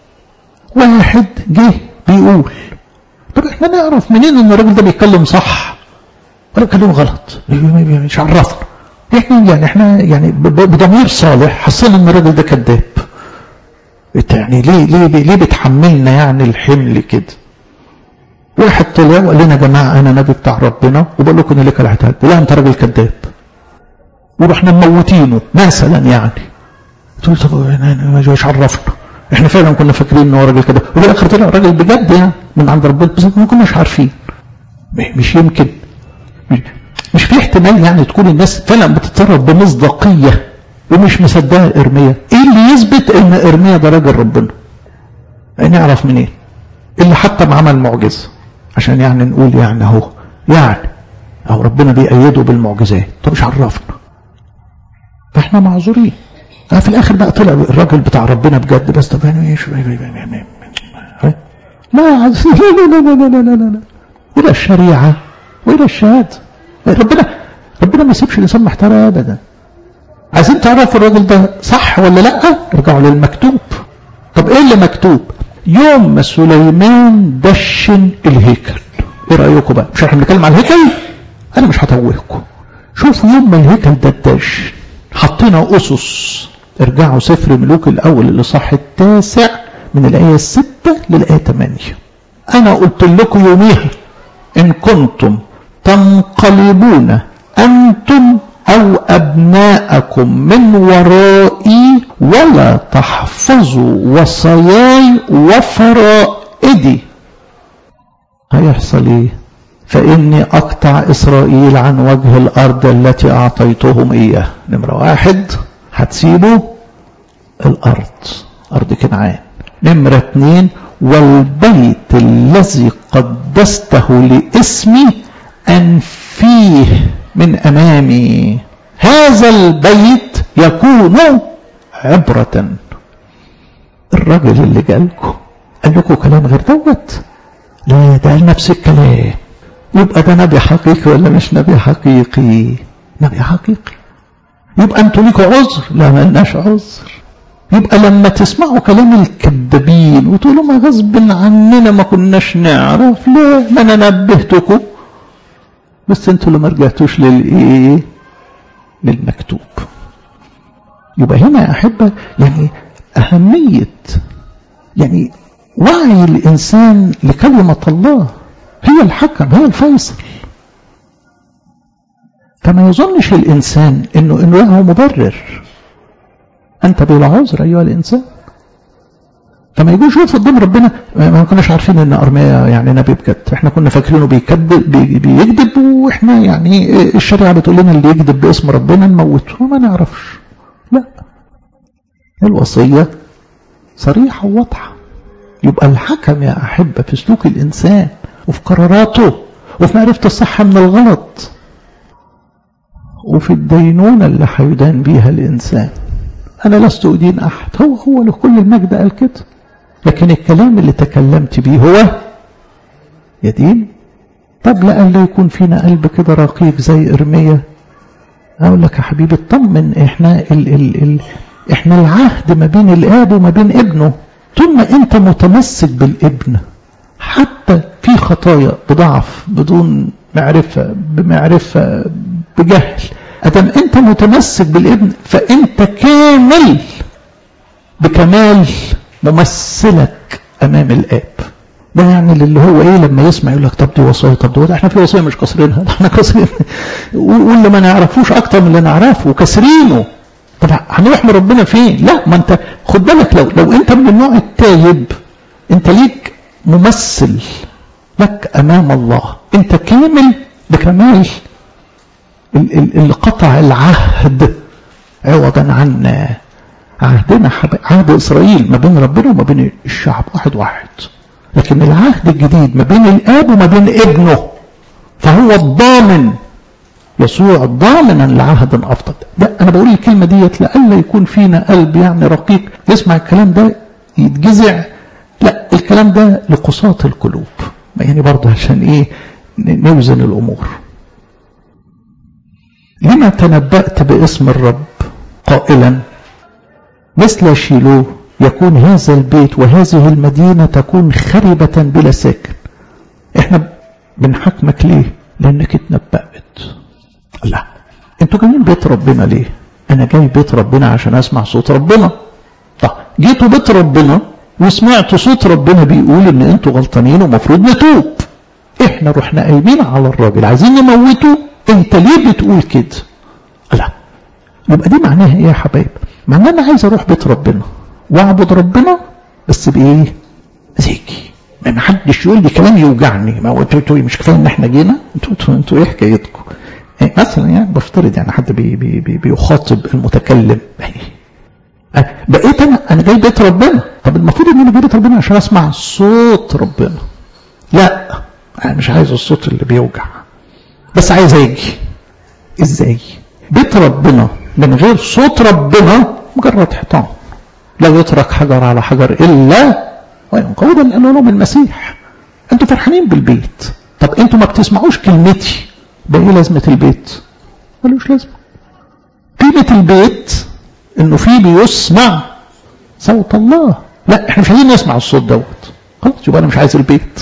واحد جه بيقول طب احنا نعرف منين ان الراجل ده بيتكلم صح ولا بيتكلم غلط مش عرفنا احنا يعني احنا يعني بضمير صالح حسينا ان الراجل ده كذاب انت يعني ليه ليه ليه بتحملنا يعني الحمل كده واحد طلع وقال لنا يا جماعه انا نبي بتاع ربنا وبقول لكم ان لك العتاد لا انت راجل كذاب ورحنا مموتينه مثلا يعني تقول طب مش عرفنا احنا فعلا كنا فاكرين ان هو راجل كده وفي الاخر طلع راجل بجد يعني من عند ربنا بس ما كناش عارفين مش يمكن مش في احتمال يعني تكون الناس فعلا بتتصرف بمصداقيه ومش مصدقه ارميا ايه اللي يثبت ان ارميا ده راجل ربنا نعرف منين إيه؟ اللي حتى ما عمل معجزه عشان يعني نقول يعني اهو يعني او ربنا بيأيده بالمعجزات طب مش عرفنا فاحنا معذورين اه في الاخر بقى طلع الراجل بتاع ربنا بجد بس طب يعني ايش لا لا لا لا لا لا لا الى الشريعه والى الشهاده ربنا ربنا ما يسيبش الانسان محتار ابدا عايزين تعرفوا الراجل ده صح ولا لا ارجعوا للمكتوب طب ايه اللي مكتوب يوم ما سليمان دشن الهيكل ايه رايكم بقى مش احنا بنتكلم على الهيكل انا مش هتوهكم شوفوا يوم ما الهيكل ده اتدش حطينا اسس ارجعوا سفر ملوك الاول اللي صح التاسع من الايه الستة للايه 8 انا قلت لكم يوميها ان كنتم تنقلبون انتم أو أبناءكم من ورائي ولا تحفظوا وصاياي وفرائدي هيحصل ايه فإني أقطع إسرائيل عن وجه الأرض التي أعطيتهم إياه نمرة واحد هتسيبوا الأرض أرض كنعان نمرة اتنين والبيت الذي قدسته لاسمي أنفيه من أمامي هذا البيت يكون عبرة الرجل اللي جالكم قال لكم كلام غير دوت لا ده نفس الكلام يبقى ده نبي حقيقي ولا مش نبي حقيقي نبي حقيقي يبقى انتوا ليكوا عذر لا ملناش عذر يبقى لما تسمعوا كلام الكذابين وتقولوا ما غصب عننا ما كناش نعرف لا ما انا نبهتكم بس انتوا اللي ما رجعتوش للايه للمكتوب يبقى هنا يا احبه يعني اهميه يعني وعي الانسان لكلمه الله هي الحكم هي الفيصل فما يظنش الانسان انه انه له مبرر انت بلا عذر ايها الانسان فما يجوش يقف قدام ربنا ما كناش عارفين ان ارميا يعني نبي بجد احنا كنا فاكرينه بيكذب بيكذب واحنا يعني الشريعه بتقول لنا اللي يكذب باسم ربنا نموته وما نعرفش لا الوصيه صريحه وواضحه يبقى الحكم يا احبه في سلوك الانسان وفي قراراته وفي معرفه الصح من الغلط وفي الدينونه اللي هيدان بيها الانسان انا لست ادين احد هو هو لكل المجد قال كده لكن الكلام اللي تكلمت به هو يدين طب لألا يكون فينا قلب كده رقيق زي إرميا أقول لك يا حبيبي اطمن إحنا ال ال ال إحنا العهد ما بين الآب وما بين ابنه طول ما أنت متمسك بالابن حتى في خطايا بضعف بدون معرفة بمعرفة بجهل أدم أنت متمسك بالابن فأنت كامل بكمال ممثلك امام الاب ده يعني اللي هو ايه لما يسمع يقول لك طب دي وصايا طب ده احنا في وصايا مش كسرينها احنا كسرين واللي ما نعرفوش اكتر من اللي نعرفه وكسرينه طب هنروح لربنا فين لا ما انت خد بالك لو لو انت من النوع التايب انت ليك ممثل لك امام الله انت كامل بكمال اللي قطع العهد عوضا عن عهدنا عهد اسرائيل ما بين ربنا وما بين الشعب واحد واحد لكن العهد الجديد ما بين الاب وما بين ابنه فهو الضامن يسوع ضامنا لعهد افضل ده انا بقول الكلمه ديت لئلا يكون فينا قلب يعني رقيق يسمع الكلام ده يتجزع لا الكلام ده لقساة القلوب يعني برضه عشان ايه نوزن الامور لما تنبأت باسم الرب قائلا مثل شيلوه يكون هذا البيت وهذه المدينة تكون خربة بلا ساكن احنا بنحكمك ليه لانك اتنبأت لا انتوا جايين بيت ربنا ليه انا جاي بيت ربنا عشان اسمع صوت ربنا طب جيتوا بيت ربنا وسمعتوا صوت ربنا بيقول ان انتوا غلطانين ومفروض نتوب احنا رحنا قايمين على الراجل عايزين نموته انت ليه بتقول كده لا يبقى دي معناها ايه يا حبايب معناها انا عايز اروح بيت ربنا واعبد ربنا بس بايه مزاجي ما حدش يقول لي كلام يوجعني ما هو انتوا مش كفايه ان احنا جينا انتوا انتوا انتوا ايه حكايتكم يعني مثلا يعني بفترض يعني حد بي بي بي بيخاطب المتكلم بقيت انا انا جاي بيت ربنا طب المفروض ان انا جاي بيت ربنا عشان اسمع صوت ربنا لا انا مش عايز الصوت اللي بيوجع بس عايز اجي ازاي بيت ربنا من غير صوت ربنا مجرد حيطان لا يترك حجر على حجر الا وينقض الالوم المسيح انتوا فرحانين بالبيت طب انتوا ما بتسمعوش كلمتي ده ايه لازمه البيت ملوش لازمه قيمه البيت انه فيه بيسمع صوت الله لا احنا مش عايزين نسمع الصوت دوت خلاص يبقى انا مش عايز البيت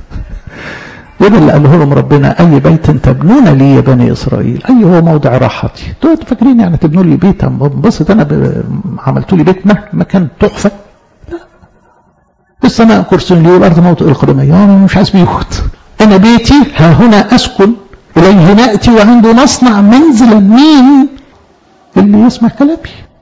وده اللي قاله لهم ربنا اي بيت تبنون لي يا بني اسرائيل اي هو موضع راحتي انتوا فاكرين يعني تبنوا لي بيت بنبسط انا ب... عملتوا لي بيت مهما كان تحفه لا السماء كرسي لي والارض موطئ القدمين انا مش عايز بيوت انا بيتي ها هنا اسكن اليه ناتي وعنده نصنع منزلا مين اللي يسمع كلامي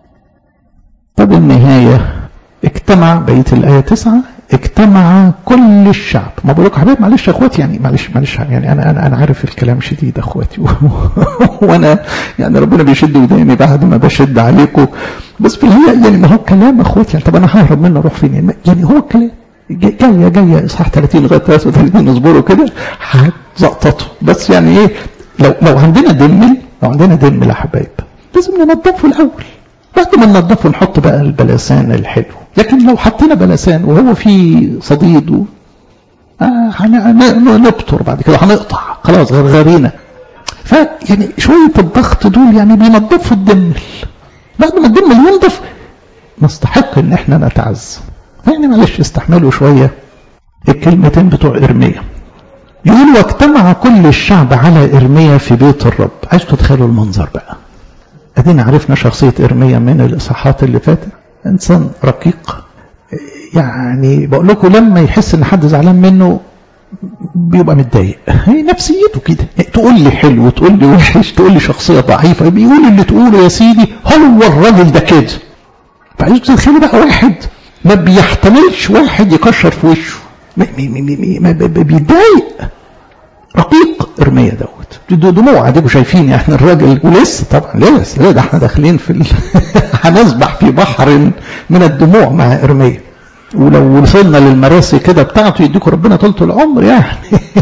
طب النهايه اجتمع بيت الايه تسعة اجتمع كل الشعب ما بقول لكم حبايب معلش يا اخواتي يعني معلش معلش يعني انا انا انا عارف الكلام شديد يا اخواتي وانا يعني ربنا بيشد وداني بعد ما بشد عليكم بس في الحقيقه يعني ما هو الكلام اخواتي يعني طب انا ههرب منه اروح فين يعني, يعني هو الكلام جايه جايه اصحاح 30 لغايه 33 اصبروا كده هتزقططوا بس يعني ايه لو لو عندنا دمل لو عندنا دمل يا حبايب لازم ننضفه الاول بعد ما ننضفه نحط بقى البلسان الحلو لكن لو حطينا بلسان وهو فيه صديد و... آه نبطر بعد كده هنقطع خلاص غرغرينا فيعني شوية الضغط دول يعني بينظفوا الدمل بعد ما الدمل ينضف نستحق ان احنا نتعز يعني معلش استحملوا شوية الكلمتين بتوع ارميا يقول واجتمع كل الشعب على ارميا في بيت الرب عايز تتخيلوا المنظر بقى ادينا عرفنا شخصية ارميا من الاصحاحات اللي فاتت انسان رقيق يعني بقول لكم لما يحس ان حد زعلان منه بيبقى متضايق هي نفسيته كده تقول لي حلو تقول لي وحش تقول لي شخصيه ضعيفه بيقول اللي تقوله يا سيدي هو الراجل ده كده فعايزك تتخيل بقى واحد ما بيحتملش واحد يكشر في وشه ما, ما بيتضايق رقيق ارميا دوت دموع اديكم شايفين يعني الراجل ولسه طبعا لسه لا ده احنا داخلين في ال... هنسبح في بحر من الدموع مع ارميا ولو وصلنا للمراسي كده بتاعته يديكم ربنا طولة العمر يعني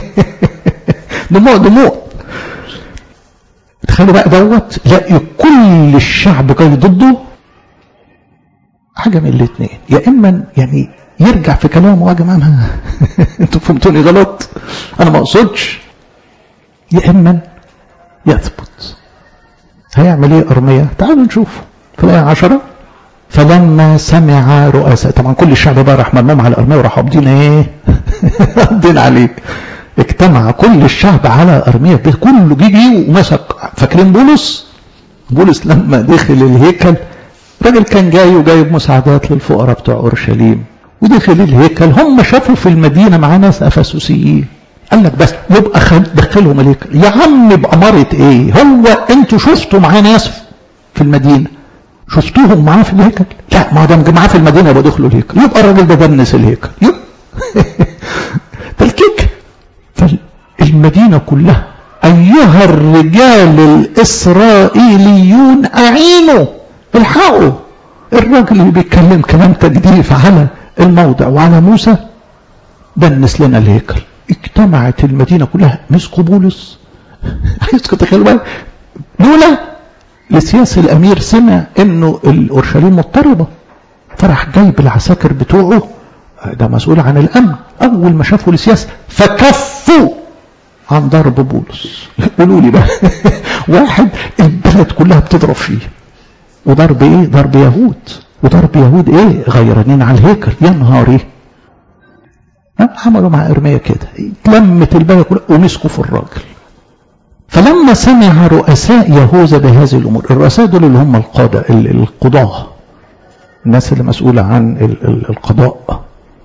دموع دموع تخيلوا بقى دوت لاقي كل الشعب جاي ضده حاجه من الاثنين يا اما يعني يرجع في كلامه يا جماعه انتوا فهمتوني غلط انا ما اقصدش يا اما يثبت هيعمل ايه ارميا تعالوا نشوف في الايه 10 فلما سمع رؤساء طبعا كل الشعب بقى راح مرموم على ارميا وراح قابضين ايه قابضين عليه اجتمع كل الشعب على ارميا كله جه ومسك فاكرين بولس بولس لما دخل الهيكل راجل كان جاي وجايب مساعدات للفقراء بتوع اورشليم ودخل الهيكل هم شافوا في المدينه معاه ناس افسوسيين قال لك بس يبقى دخلهم الهيكل يا عم بأمارة ايه هو انتوا شفتوا معاه ناس في المدينه شفتوهم معاه في الهيكل لا ما دام معاه في المدينه يبقى دخلوا الهيكل يبقى الراجل ده دنس الهيكل يبقى ده الكيك فالمدينه كلها ايها الرجال الاسرائيليون اعينوا الحقوا الراجل اللي بيتكلم كلام تجديف على الموضع وعلى موسى دنس لنا الهيكل اجتمعت المدينه كلها مسكوا بولس عايزكم تخيلوا بقى لولا لسياس الامير سمع انه الاورشليم مضطربه فراح جايب العساكر بتوعه ده مسؤول عن الامن اول ما شافوا لسياس فكفوا عن ضرب بولس قولوا لي بقى واحد البلد كلها بتضرب فيه وضرب ايه ضرب يهود وضرب يهود ايه غيرانين على الهيكل يا نهاري عملوا مع ارميا كده اتلمت البلد كلها ومسكوا في الراجل فلما سمع رؤساء يهوذا بهذه الامور الرؤساء دول اللي هم القاده القضاه الناس اللي مسؤوله عن القضاء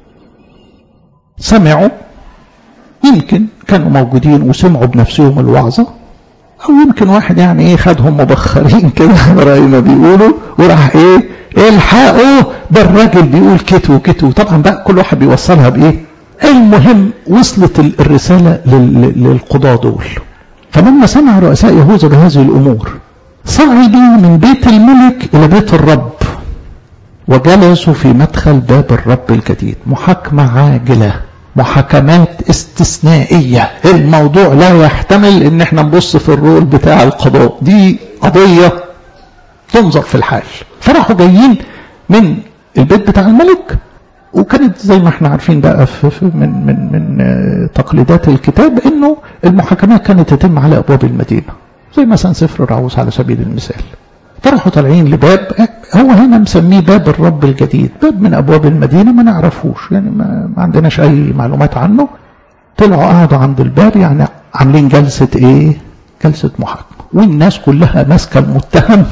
سمعوا يمكن كانوا موجودين وسمعوا بنفسهم الوعظه او يمكن واحد يعني ايه خدهم مبخرين كده زي ما بيقولوا وراح ايه الحقوا ده الراجل بيقول كتو كتو طبعا بقى كل واحد بيوصلها بايه المهم وصلت الرساله للقضاه دول فلما سمع رؤساء يهوذا بهذه الامور صعدوا من بيت الملك الى بيت الرب وجلسوا في مدخل باب الرب الجديد محاكمه عاجله محاكمات استثنائية الموضوع لا يحتمل ان احنا نبص في الرول بتاع القضاء دي قضية تنظر في الحال فراحوا جايين من البيت بتاع الملك وكانت زي ما احنا عارفين بقى في في من من من تقليدات الكتاب انه المحاكمات كانت تتم على ابواب المدينه زي مثلا سفر الرعوس على سبيل المثال فراحوا طالعين لباب هو هنا مسميه باب الرب الجديد باب من ابواب المدينه ما نعرفوش يعني ما, ما عندناش اي معلومات عنه طلعوا قعدوا عند الباب يعني عاملين جلسه ايه جلسه محاكمه والناس كلها ماسكه المتهم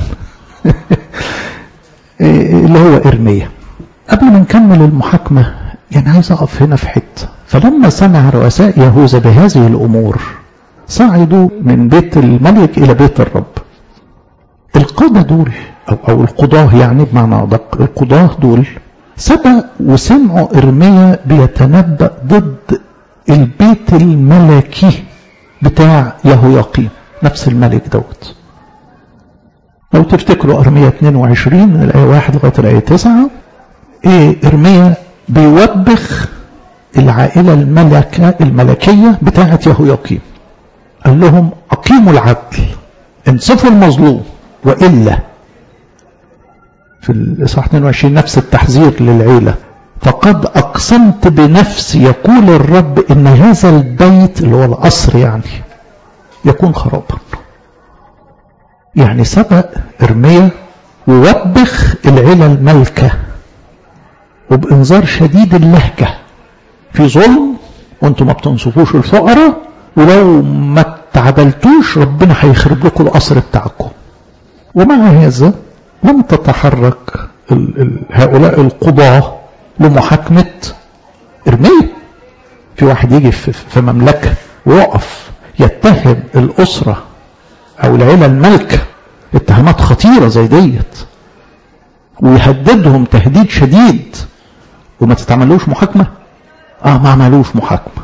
اللي هو ارميا قبل ما نكمل المحاكمه يعني عايز اقف هنا في حته فلما سمع رؤساء يهوذا بهذه الامور صعدوا من بيت الملك الى بيت الرب القادة دول أو, أو القضاة يعني بمعنى أدق القضاة دول سبق وسمعوا إرميا بيتنبأ ضد البيت الملكي بتاع يهوياقيم نفس الملك دوت لو تفتكروا أرميا 22 من الآية 1 لغاية الآية 9 إيه إرميا بيوبخ العائلة الملكة الملكية بتاعة يهوياقيم قال لهم أقيموا العدل انصفوا المظلوم وإلا في الإصحاح 22 نفس التحذير للعيلة فقد أقسمت بنفسي يقول الرب إن هذا البيت اللي هو القصر يعني يكون خرابا يعني سبق إرميا ووبخ العيلة الملكة وبإنذار شديد اللهجة في ظلم وانتم ما بتنصفوش الفقراء ولو ما تعدلتوش ربنا هيخرب لكم القصر بتاعكم ومع هذا لم تتحرك ال ال هؤلاء القضاة لمحاكمة إرميا في واحد يجي في, في مملكة ويقف يتهم الأسرة أو العيلة الملكة اتهامات خطيرة زي ديت ويهددهم تهديد شديد وما تتعملوش محاكمة اه ما عملوش محاكمة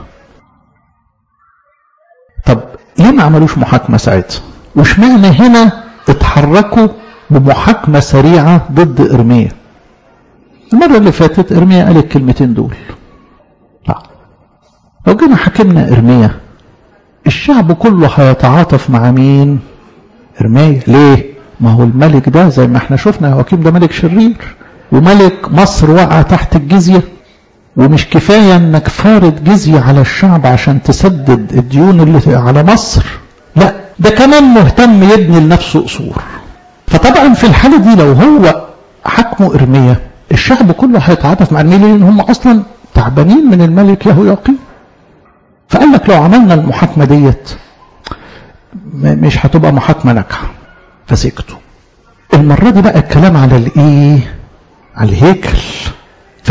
طب ليه ما عملوش محاكمة ساعتها واشمعنى هنا اتحركوا بمحاكمة سريعة ضد إرميا المرة اللي فاتت إرميا قال الكلمتين دول لا. لو جينا حكمنا إرميا الشعب كله هيتعاطف مع مين إرميا ليه ما هو الملك ده زي ما احنا شفنا يواكيم ده ملك شرير وملك مصر وقع تحت الجزية ومش كفاية انك فارض جزية على الشعب عشان تسدد الديون اللي على مصر لا ده كمان مهتم يبني لنفسه قصور فطبعا في الحالة دي لو هو حكمه إرميا الشعب كله هيتعاطف مع إرميا لأن هم أصلا تعبانين من الملك يهوياقيم فقال لك لو عملنا المحاكمة ديت مش هتبقى محاكمة ناجحة فسكتوا المرة دي بقى الكلام على الإيه على الهيكل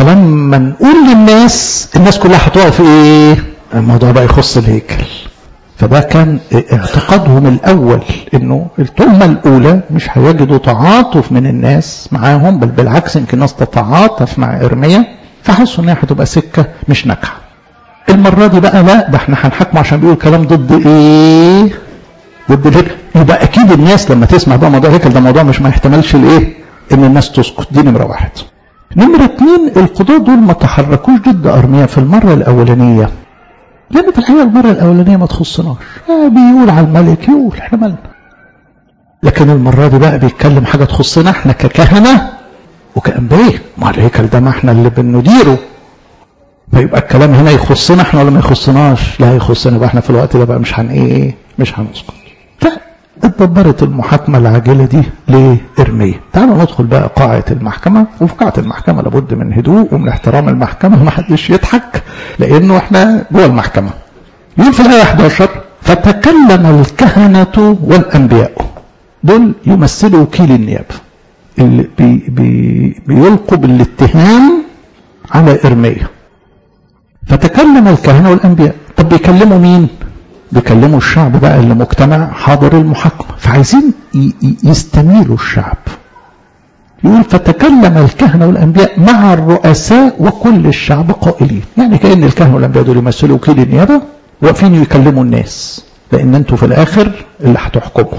فلما نقول للناس الناس كلها هتقف ايه الموضوع بقى يخص الهيكل فده كان اعتقادهم الأول إنه التهمة الأولى مش هيجدوا تعاطف من الناس معاهم بل بالعكس يمكن الناس تتعاطف مع إرميا فحسوا إنها هتبقى سكة مش ناجحة. المرة دي بقى لا ده احنا هنحاكمه عشان بيقول كلام ضد إيه؟ ضد الهيكل يبقى أكيد الناس لما تسمع بقى موضوع الهيكل ده موضوع مش ما يحتملش الإيه؟ إن الناس تسكت دي نمرة واحد. نمرة اتنين القضاة دول ما تحركوش ضد أرميا في المرة الأولانية لأن في الحقيقة المرة الأولانية ما تخصناش آه بيقول على الملك يقول احنا مالنا لكن المرة دي بقى بيتكلم حاجة تخصنا احنا ككهنة وكأنبياء ما الهيكل ده ما احنا اللي بنديره فيبقى الكلام هنا يخصنا احنا ولا ما يخصناش لا يخصنا بقى احنا في الوقت ده بقى مش هن ايه مش هنسكت اتدبرت المحاكمة العاجلة دي لإرميا تعالوا ندخل بقى قاعة المحكمة وفي قاعة المحكمة لابد من هدوء ومن احترام المحكمة ما حدش يضحك لأنه احنا جوه المحكمة يقول في الآية 11 فتكلم الكهنة والأنبياء دول يمثلوا وكيل النيابة اللي بي بي بيلقوا بالاتهام على إرميا فتكلم الكهنة والأنبياء طب بيكلموا مين بيكلموا الشعب بقى اللي مجتمع حاضر المحاكمة فعايزين يستميلوا الشعب يقول فتكلم الكهنة والأنبياء مع الرؤساء وكل الشعب قائلين يعني كأن الكهنة والأنبياء دول يمثلوا وكيل النيابة واقفين يكلموا الناس لأن أنتوا في الآخر اللي هتحكموا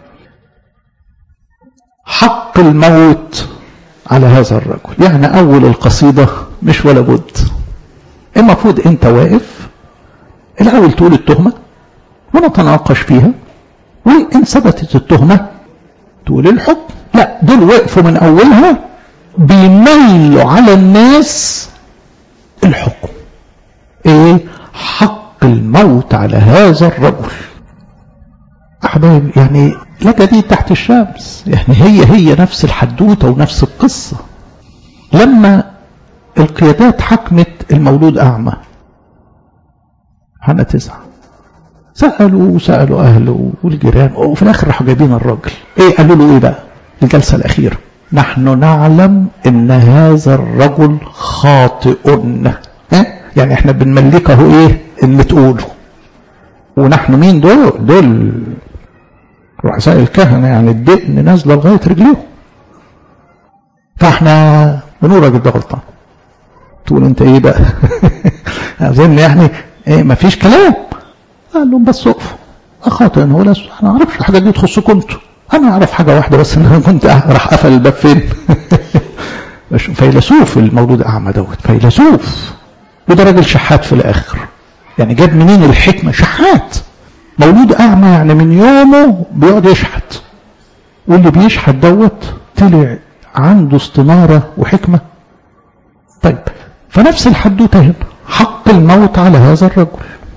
حق الموت على هذا الرجل يعني أول القصيدة مش ولا بد المفروض أنت واقف الأول تقول التهمة ونتناقش فيها وإن ثبتت التهمة تقول الحكم لا دول وقفوا من أولها بيميلوا على الناس الحكم إيه حق الموت على هذا الرجل أحباب يعني لا جديد تحت الشمس يعني هي هي نفس الحدوتة ونفس القصة لما القيادات حكمت المولود أعمى حنا تسعة سألوا وسألوا أهله والجيران وفي الآخر راحوا جايبين الراجل إيه قالوا له إيه بقى الجلسة الأخيرة نحن نعلم إن هذا الرجل خاطئ ها؟ يعني إحنا بنملكه إيه اللي تقوله ونحن مين دول دول رؤساء الكهنة يعني الدقن نازلة لغاية رجليهم فاحنا بنقول الراجل ده غلطان تقول انت ايه بقى اظن يعني ايه ما فيش كلام قال لهم بس اقفوا اخاطئ هو لا انا ما اعرفش الحاجه دي تخصكم انتوا انا اعرف حاجه واحده بس ان انا كنت راح قفل الباب فين فيلسوف المولود اعمى دوت فيلسوف وده راجل شحات في الاخر يعني جاب منين الحكمه شحات مولود اعمى يعني من يومه بيقعد يشحت واللي بيشحت دوت طلع عنده استناره وحكمه طيب فنفس الحدوته هنا حق الموت على هذا الرجل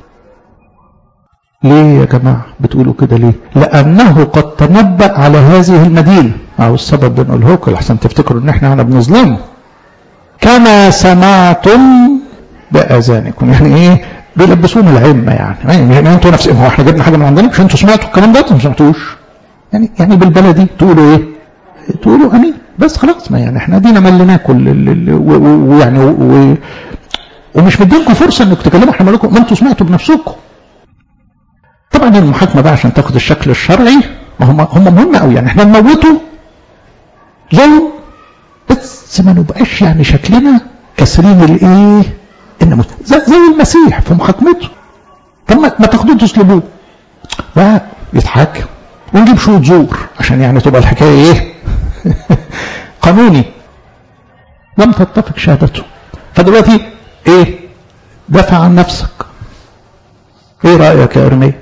ليه يا جماعة بتقولوا كده ليه لأنه قد تنبأ على هذه المدينة أو السبب بنقوله لكم لحسن تفتكروا إن إحنا أنا بنظلم كما سمعتم بأذانكم يعني إيه بيلبسونا العمة يعني يعني أنتوا نفس هو إحنا جبنا حاجة من عندنا مش أنتوا سمعتوا الكلام ده ما سمعتوش يعني يعني بالبلدي تقولوا إيه تقولوا أمين بس خلاص ما يعني إحنا دينا مليناكم ويعني و ومش مدينكم فرصة انكم تكلموا احنا مالكم ما انتوا سمعتوا بنفسكم طبعا المحاكمة بقى عشان تاخد الشكل الشرعي ما هم هم مهم قوي يعني احنا نموته ظلم بس ما نبقاش يعني شكلنا كاسرين الايه الناموس زي, زي المسيح في محاكمته طب ما تاخدوه تسلبوه لا يتحاكم ونجيب شهود زور عشان يعني تبقى الحكايه ايه قانوني لم تتفق شهادته فدلوقتي ايه دافع عن نفسك ايه رأيك يا ارميا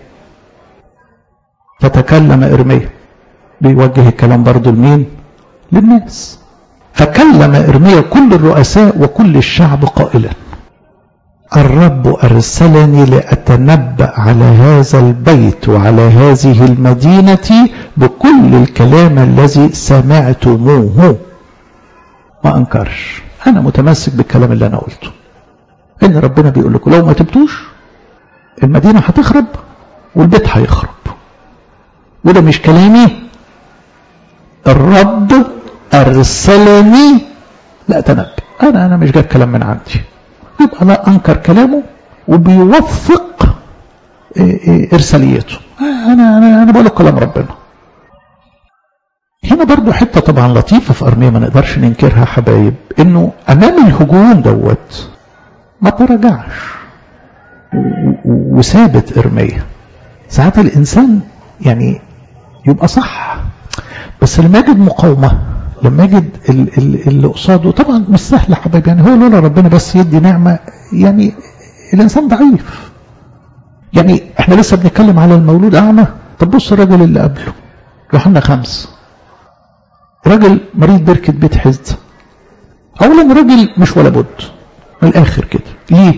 فتكلم ارميا بيوجه الكلام برضو لمين للناس فكلم ارميا كل الرؤساء وكل الشعب قائلا الرب أرسلني لأتنبأ على هذا البيت وعلى هذه المدينة بكل الكلام الذي سمعتموه ما أنكرش أنا متمسك بالكلام اللي أنا قلته إن ربنا بيقول لكم لو ما تبتوش المدينة هتخرب والبيت هيخرب وده مش كلامي الرب أرسلني لا تنبأ أنا أنا مش جايب كلام من عندي يبقى لا أنكر كلامه وبيوفق ارساليته انا انا انا بقول لك كلام ربنا هنا برضو حتة طبعا لطيفة في أرمية ما نقدرش ننكرها حبايب إنه أمام الهجوم دوت ما تراجعش وثابت إرمية ساعات الإنسان يعني يبقى صح بس لما يجد مقاومة لما يجد اللي قصاده طبعا مش سهل حبايب يعني هو لولا ربنا بس يدي نعمة يعني الإنسان ضعيف يعني احنا لسه بنتكلم على المولود أعمى طب بص الراجل اللي قبله يوحنا خمس راجل مريض بركة بيت حزد أولا راجل مش ولا بد من الآخر كده ليه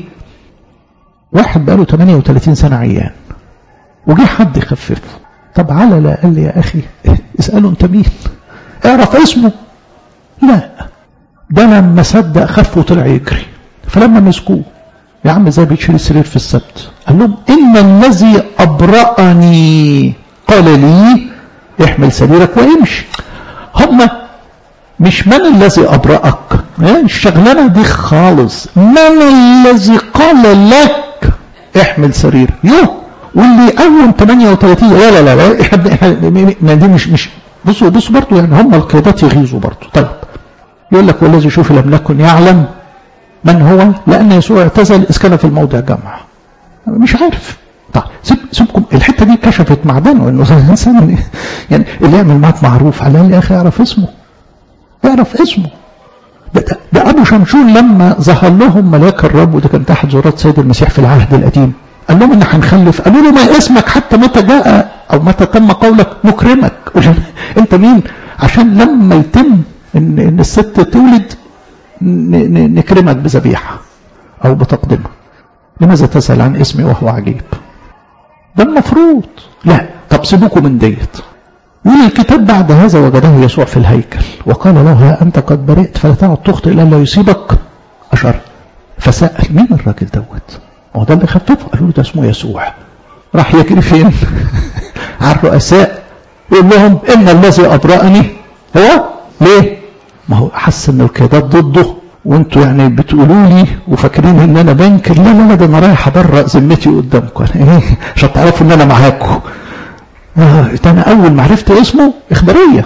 واحد بقاله 38 سنة عيان وجه حد يخففه طب على لا قال لي يا أخي اسأله أنت مين اعرف اسمه لا ده لما صدق خف وطلع يجري فلما مسكوه يا عم ازاي بتشيل السرير في السبت قال لهم إن الذي أبرأني قال لي احمل سريرك وامشي هم مش من الذي أبرأك الشغلانة دي خالص من الذي قال لك احمل سرير يو واللي قوم 38 لا لا لا, لا احنا دي مش مش بصوا بصوا برضه يعني هم القيادات يغيظوا برضه طيب يقول لك والذي يشوف لم يكن يعلم من هو لأن يسوع اعتزل إذ كان في الموضع جمع مش عارف طيب سيب سيبكم الحته دي كشفت معدنه انه الانسان يعني اللي يعمل معاك معروف على الاقل يا اخي يعرف اسمه يعرف اسمه ده, ده, ده ابو شمشون لما ظهر لهم ملاك الرب وده كان تحت زرات سيد المسيح في العهد القديم قال لهم ان هنخلف قالوا له ما اسمك حتى متى جاء او متى تم قولك نكرمك انت مين عشان لما يتم ان ان الست تولد نكرمك بذبيحه او بتقدمه لماذا تسال عن اسمي وهو عجيب ده المفروض لا طب سيبوكم من ديت يقول الكتاب بعد هذا وجده يسوع في الهيكل وقال له ها أنت قد برئت فلا تعد تخطئ إلا لا يصيبك أشر فسأل مين الراجل دوت هو ده اللي خففه قالوا له ده اسمه يسوع راح يجري فين على الرؤساء يقول لهم إن الذي أبرأني هو ليه ما هو حس ان القيادات ضده وانتوا يعني بتقولوا لي وفاكرين ان انا بنكر لا لا لا ده انا رايح ابرأ ذمتي قدامكم ايه عشان تعرفوا ان انا معاكم آه ده انا اول ما عرفت اسمه اخباريه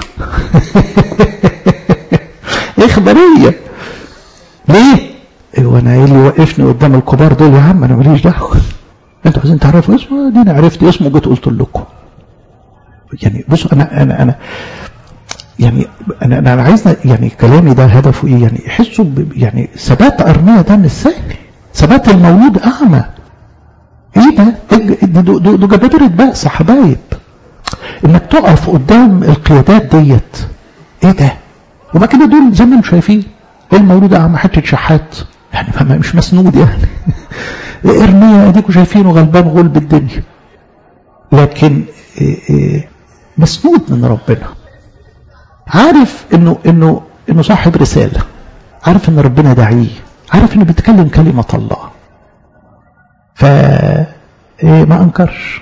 اخباريه ليه ايوه انا ايه اللي وقفني قدام الكبار دول يا عم انا ماليش دعوه انتوا عايزين تعرفوا اسمه دي انا عرفت اسمه جيت قلت لكم يعني بصوا انا انا انا يعني انا انا عايز يعني كلامي ده هدفه ايه يعني يحسوا يعني ثبات ارميه ده مش سهل ثبات المولود اعمى ايه ده ده ده جبابره بأس حبايب انك تقف قدام القيادات ديت ايه ده وما كده دول زي ما انتم شايفين المولود اعمى حته شحات يعني مش مسنود يعني ارميه اديكوا شايفينه غلبان غلب الدنيا لكن إيه إيه مسنود من ربنا عارف انه انه انه صاحب رساله عارف ان ربنا داعيه عارف انه بيتكلم كلمه الله ف ما انكرش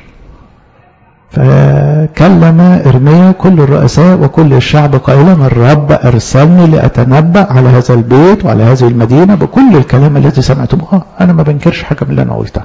فكلم ارميا كل الرؤساء وكل الشعب قائلا الرب ارسلني لاتنبا على هذا البيت وعلى هذه المدينه بكل الكلام الذي سمعتموه اه انا ما بنكرش حاجه من اللي انا قلتها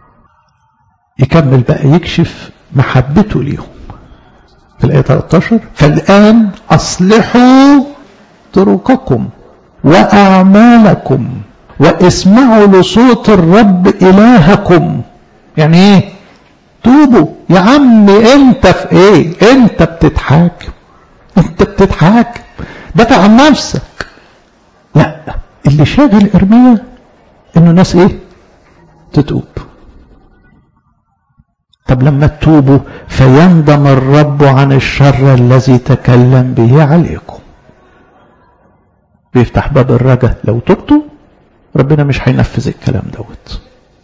يكمل بقى يكشف محبته ليهم في الآية 13 فالآن أصلحوا طرقكم وأعمالكم واسمعوا لصوت الرب إلهكم يعني إيه توبوا يا عم أنت في إيه أنت بتتحاكم أنت بتتحاكم دافع عن نفسك لا اللي شاغل إرميا إنه ناس إيه تتوب طب لما تتوبوا فيندم الرب عن الشر الذي تكلم به عليكم بيفتح باب الرجاء لو تبتوا ربنا مش هينفذ الكلام دوت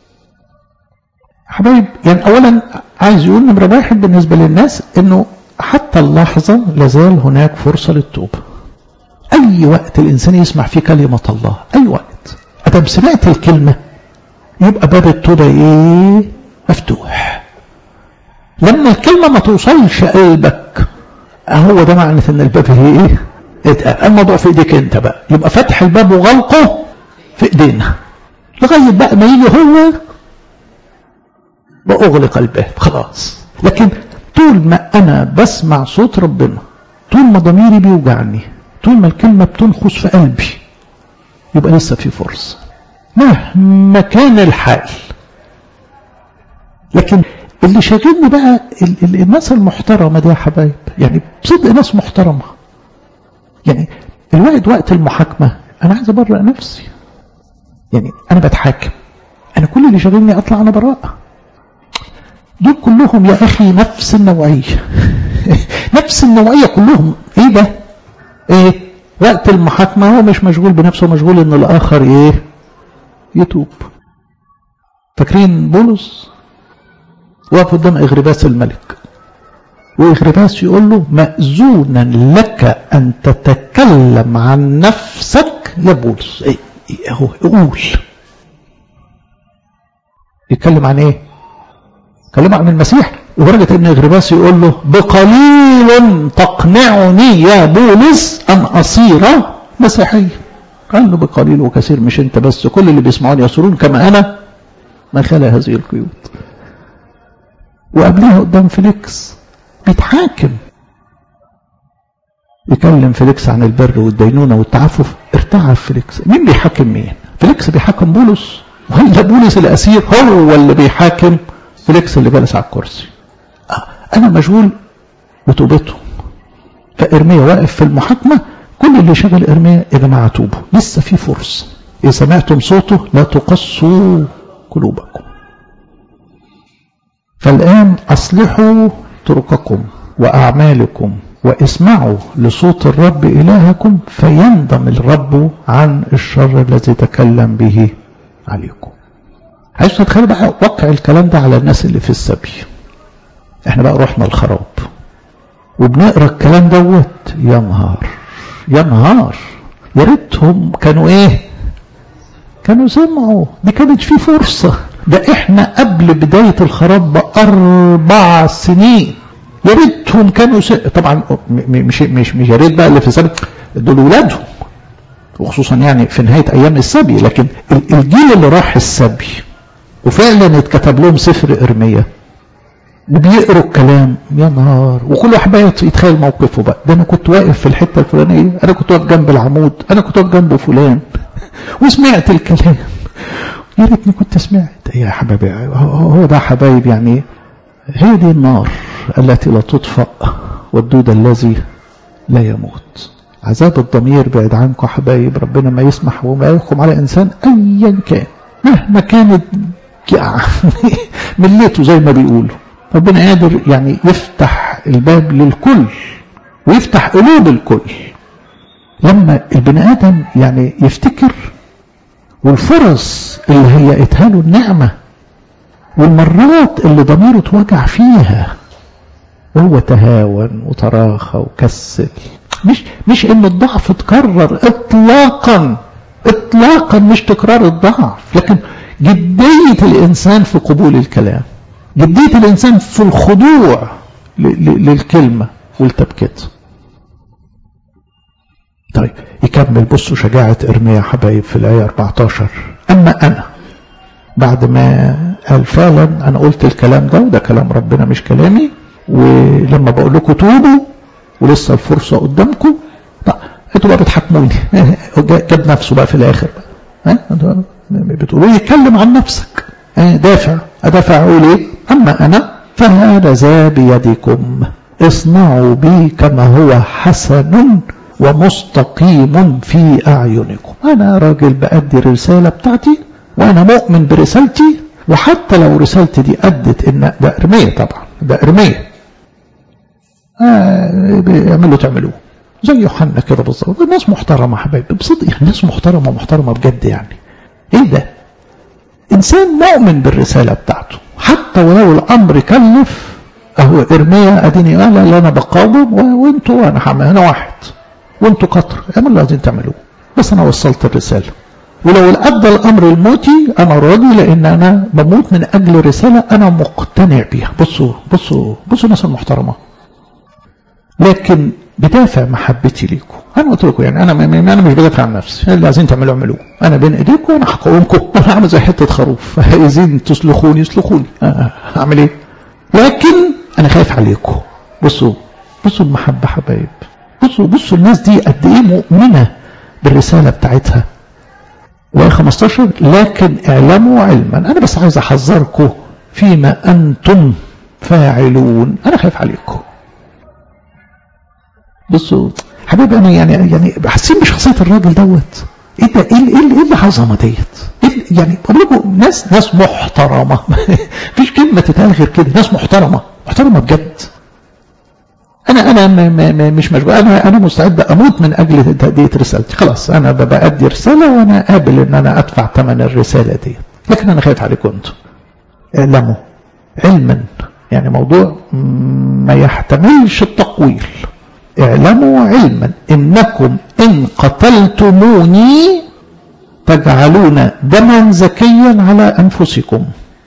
حبايب يعني اولا عايز يقول نمره واحد بالنسبه للناس انه حتى اللحظه لازال هناك فرصه للتوبه اي وقت الانسان يسمع فيه كلمه الله اي وقت ادم سمعت الكلمه يبقى باب التوبه ايه مفتوح لما الكلمة ما توصلش قلبك هو ده معنى ان الباب هي ايه اتقل الموضوع في ايديك انت بقى يبقى فتح الباب وغلقه في ايدينا لغاية بقى ما يجي هو بأغلق الباب خلاص لكن طول ما أنا بسمع صوت ربنا طول ما ضميري بيوجعني طول ما الكلمة بتنخص في قلبي يبقى لسه في فرصة مهما كان الحال لكن اللي شاغلني بقى الناس المحترمة دي يا حبايب يعني بصدق ناس محترمة يعني الوقت وقت المحاكمة أنا عايز أبرأ نفسي يعني أنا بتحاكم أنا كل اللي شاغلني أطلع أنا براءة دول كلهم يا أخي نفس النوعية نفس النوعية كلهم إيه ده إيه وقت المحاكمة هو مش مشغول بنفسه مشغول إن الآخر إيه يتوب فاكرين بولس وقف قدام إغرباس الملك وإغرباس يقول له مأذونا لك أن تتكلم عن نفسك يا بولس إيه هو قول يتكلم عن ايه يتكلم عن المسيح لدرجة ان اغرباس يقول له بقليل تقنعني يا بولس ان اصير مسيحيا قال له بقليل وكثير مش انت بس كل اللي بيسمعوني يصرون كما انا ما خلا هذه القيود وقبلها قدام فيليكس بيتحاكم يكلم فيليكس عن البر والدينونة والتعفف ارتعب فيليكس مين بيحاكم مين فيليكس بيحاكم بولس ولا بولس الأسير هو اللي بيحاكم فيليكس اللي جالس على الكرسي أنا مشغول بتوبته فإرميا واقف في المحاكمة كل اللي شغل إرميا يا جماعة توبوا لسه في فرصة إذا سمعتم صوته لا تقصوا قلوبكم فالآن أصلحوا طرقكم وأعمالكم واسمعوا لصوت الرب إلهكم فيندم الرب عن الشر الذي تكلم به عليكم عايز تتخيل بقى وقع الكلام ده على الناس اللي في السبي احنا بقى رحنا الخراب وبنقرا الكلام دوت يا نهار يا نهار يا ريتهم كانوا ايه كانوا سمعوا دي كانت في فرصه ده احنا قبل بدايه الخراب باربع سنين يا ريتهم كانوا س... طبعا مش مش مش يا ريت بقى اللي في السبي دول ولادهم وخصوصا يعني في نهايه ايام السبي لكن الجيل اللي راح السبي وفعلا اتكتب لهم سفر ارميا وبيقروا الكلام يا نهار وكل واحد بقى يتخيل موقفه بقى ده انا كنت واقف في الحته الفلانيه انا كنت واقف جنب العمود انا كنت واقف جنب فلان وسمعت الكلام يا ريتني كنت سمعت يا حبايبي هو ده حبايب يعني هي دي النار التي لا تطفأ والدود الذي لا يموت عذاب الضمير بعد عنكم حبايب ربنا ما يسمح وما يحكم على إنسان أيا كان مهما كانت يعني ملته زي ما بيقولوا ربنا قادر يعني يفتح الباب للكل ويفتح قلوب الكل لما البني آدم يعني يفتكر والفرص اللي هيئتها له النعمة والمرات اللي ضميره اتوجع فيها وهو تهاون وتراخى وكسل مش مش ان الضعف اتكرر اطلاقا اطلاقا مش تكرار الضعف لكن جدية الانسان في قبول الكلام جدية الانسان في الخضوع للكلمة والتبكيت طيب يكمل بصوا شجاعة ارميا حبايب في الآية 14 أما أنا بعد ما قال فعلا أنا قلت الكلام ده وده كلام ربنا مش كلامي ولما بقول لكم توبوا ولسه الفرصة قدامكم لا انتوا بقى بتحكموني جاب نفسه بقى في الآخر بقى ها بتقولوا يتكلم عن نفسك دافع أدافع أقول إيه أما أنا فهذا ذا بيدكم اصنعوا بي كما هو حسن ومستقيم في أعينكم أنا راجل بأدي الرسالة بتاعتي وأنا مؤمن برسالتي وحتى لو رسالتي دي أدت إن ده إرمية طبعا ده إرمية آه بيعملوا تعملوه زي يوحنا كده بالظبط الناس محترمة حبايبي بصدق يعني ناس محترمة محترمة بجد يعني ايه ده انسان مؤمن بالرسالة بتاعته حتى ولو الامر كلف اهو ارميا اديني قال لا انا بقاوم وانتوا انا حمل انا واحد وانتوا كتر اعملوا اللي عايزين تعملوه بس انا وصلت الرسالة ولو ادى الامر الموتي انا راضي لان انا بموت من اجل رسالة انا مقتنع بيها بصوا بصوا بصوا الناس المحترمة لكن بدافع محبتي ليكم انا قلت لكم يعني انا انا مش بدافع عن نفسي اللي عايزين تعملوا اعملوه انا بين ايديكم وانا هقومكم وانا عامل زي حته خروف عايزين تسلخوني يسلخوني اعمل ايه لكن انا خايف عليكم بصوا بصوا المحبه حبايب بصوا بصوا الناس دي قد ايه مؤمنه بالرساله بتاعتها و 15 لكن اعلموا علما انا بس عايز احذركم فيما انتم فاعلون انا خايف عليكم بصوا حبيبي انا يعني يعني حاسين بشخصيه الراجل دوت ايه ده ايه ايه ايه العظمه ديت إيه يعني بقول لكم ناس ناس محترمه مفيش كلمه تتقال غير كده ناس محترمه محترمه بجد انا انا م م مش مشغول انا انا مستعد اموت من اجل تاديه رسالتي خلاص انا بادي رساله وانا قابل ان انا ادفع ثمن الرساله دي لكن انا خايف عليكم انتم اعلموا علما يعني موضوع ما يحتملش التقوير اعلموا علما انكم ان قتلتموني تجعلون دما زكيا على انفسكم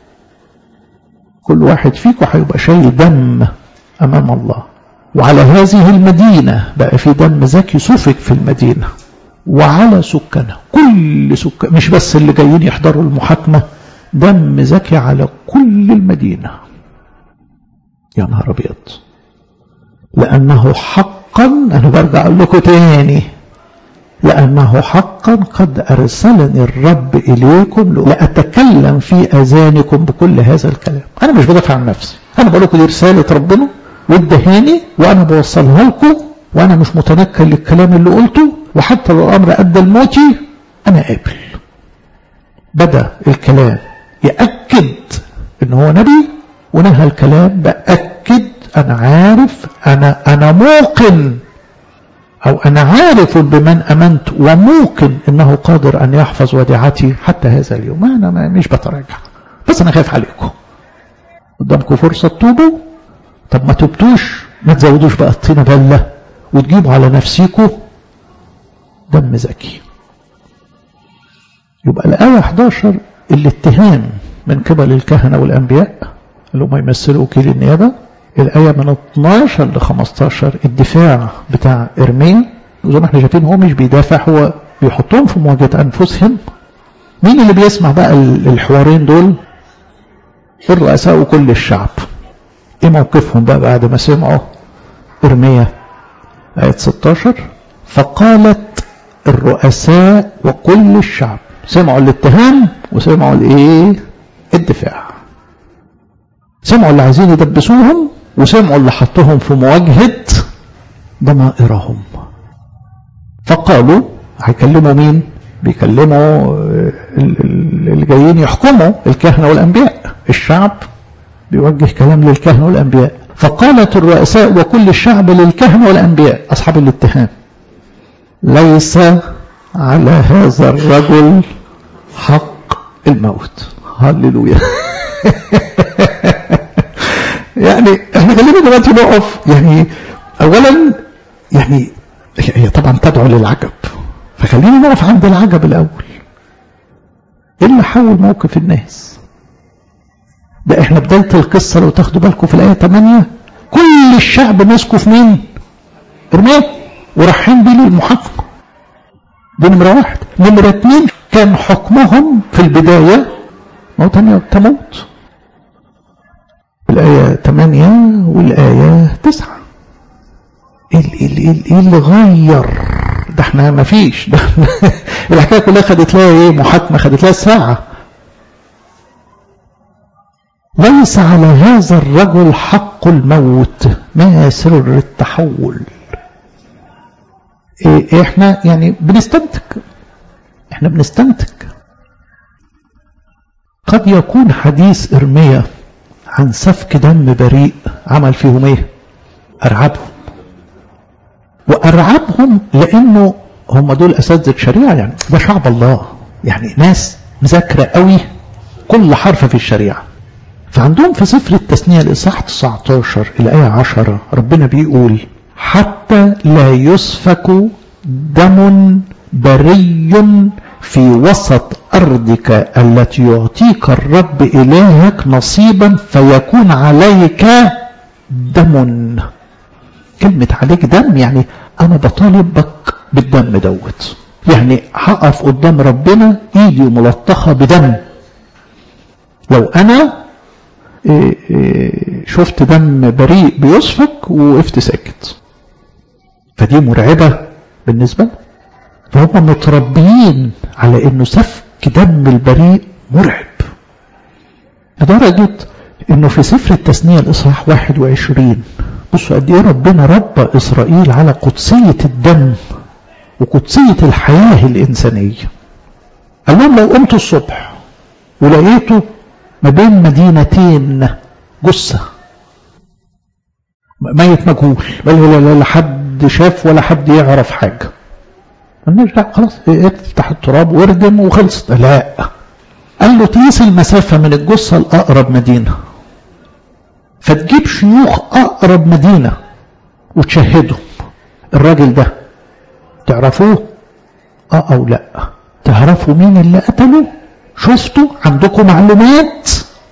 كل واحد فيكم هيبقى شايل دم امام الله وعلى هذه المدينة بقى في دم زكي سفك في المدينة وعلى سكانها كل سكان مش بس اللي جايين يحضروا المحاكمة دم زكي على كل المدينة يا نهار أبيض لأنه حقا أنا برجع أقول لكم تاني لأنه حقا قد أرسلني الرب إليكم لأتكلم في أذانكم بكل هذا الكلام أنا مش بدافع عن نفسي أنا بقول لكم دي رسالة ربنا وادهاني وانا بوصلها لكم وانا مش متنكر للكلام اللي قلته وحتى لو الامر ادى لموتي انا قابل بدا الكلام ياكد ان هو نبي ونهى الكلام باكد انا عارف انا انا موقن او انا عارف بمن امنت وموقن انه قادر ان يحفظ وديعتي حتى هذا اليوم انا مش بتراجع بس انا خايف عليكم قدامكم فرصه تتوبوا طب ما تبتوش ما تزودوش بقى الطينة بلة وتجيبوا على نفسيكم دم زكي يبقى الآية 11 الاتهام من قبل الكهنة والأنبياء اللي هم يمثلوا وكيل النيابة الآية من 12 ل 15 الدفاع بتاع إرميا وزي ما احنا شايفين هو مش بيدافع هو بيحطهم في مواجهة أنفسهم مين اللي بيسمع بقى الحوارين دول الرؤساء وكل الشعب ايه موقفهم بقى بعد ما سمعوا ارميا آية 16 فقالت الرؤساء وكل الشعب سمعوا الاتهام وسمعوا الايه الدفاع سمعوا اللي عايزين يدبسوهم وسمعوا اللي حطهم في مواجهة ضمائرهم فقالوا هيكلموا مين بيكلموا اللي جايين يحكموا الكهنة والأنبياء الشعب بيوجه كلام للكهنة والأنبياء فقالت الرؤساء وكل الشعب للكهنة والأنبياء أصحاب الاتهام ليس على هذا الرجل حق الموت هللويا يعني احنا خلينا دلوقتي نقف يعني اولا يعني هي طبعا تدعو للعجب فخلينا نقف عند العجب الاول ايه اللي حول موقف الناس ده احنا بداية القصة لو تاخدوا بالكم في الآية 8 كل الشعب مسكوا في مين؟ ارميه ورايحين بيه للمحاكمة دي نمرة واحد نمرة اتنين كان حكمهم في البداية موت تموت الآية 8 والآية 9 ايه ايه اللي غير ده احنا ما فيش ده الحكايه كلها خدت لها ايه محاكمه خدت لها ساعه ليس على هذا الرجل حق الموت ما سر التحول إيه احنا يعني بنستنتج احنا بنستنتج قد يكون حديث ارميا عن سفك دم بريء عمل فيهم ايه ارعبهم وارعبهم لانه هم دول اساتذه شريعه يعني ده شعب الله يعني ناس مذاكره قوي كل حرف في الشريعه فعندهم في سفر التثنية الإصحاح 19 الآية 10 ربنا بيقول حتى لا يسفك دم بري في وسط أرضك التي يعطيك الرب إلهك نصيبا فيكون عليك دم كلمة عليك دم يعني أنا بطالبك بالدم دوت يعني هقف قدام ربنا ايدي ملطخة بدم لو انا إيه إيه شفت دم بريء بيسفك ووقفت ساكت فدي مرعبة بالنسبة لهم فهم متربيين على انه سفك دم البريء مرعب لدرجة انه في سفر التثنية الاصحاح 21 بصوا قد ايه ربنا ربى اسرائيل على قدسية الدم وقدسية الحياة الإنسانية قال لهم لو قمت الصبح ولقيته ما بين مدينتين جثة ميت مجهول ولا لا حد شاف ولا حد يعرف حاجة مالناش لا خلاص افتح التراب واردم وخلصت لا قال له تقيس المسافة من الجثة لأقرب مدينة فتجيب شيوخ أقرب مدينة وتشهدهم الراجل ده تعرفوه اه او لا تعرفوا مين اللي قتله شفتوا عندكم معلومات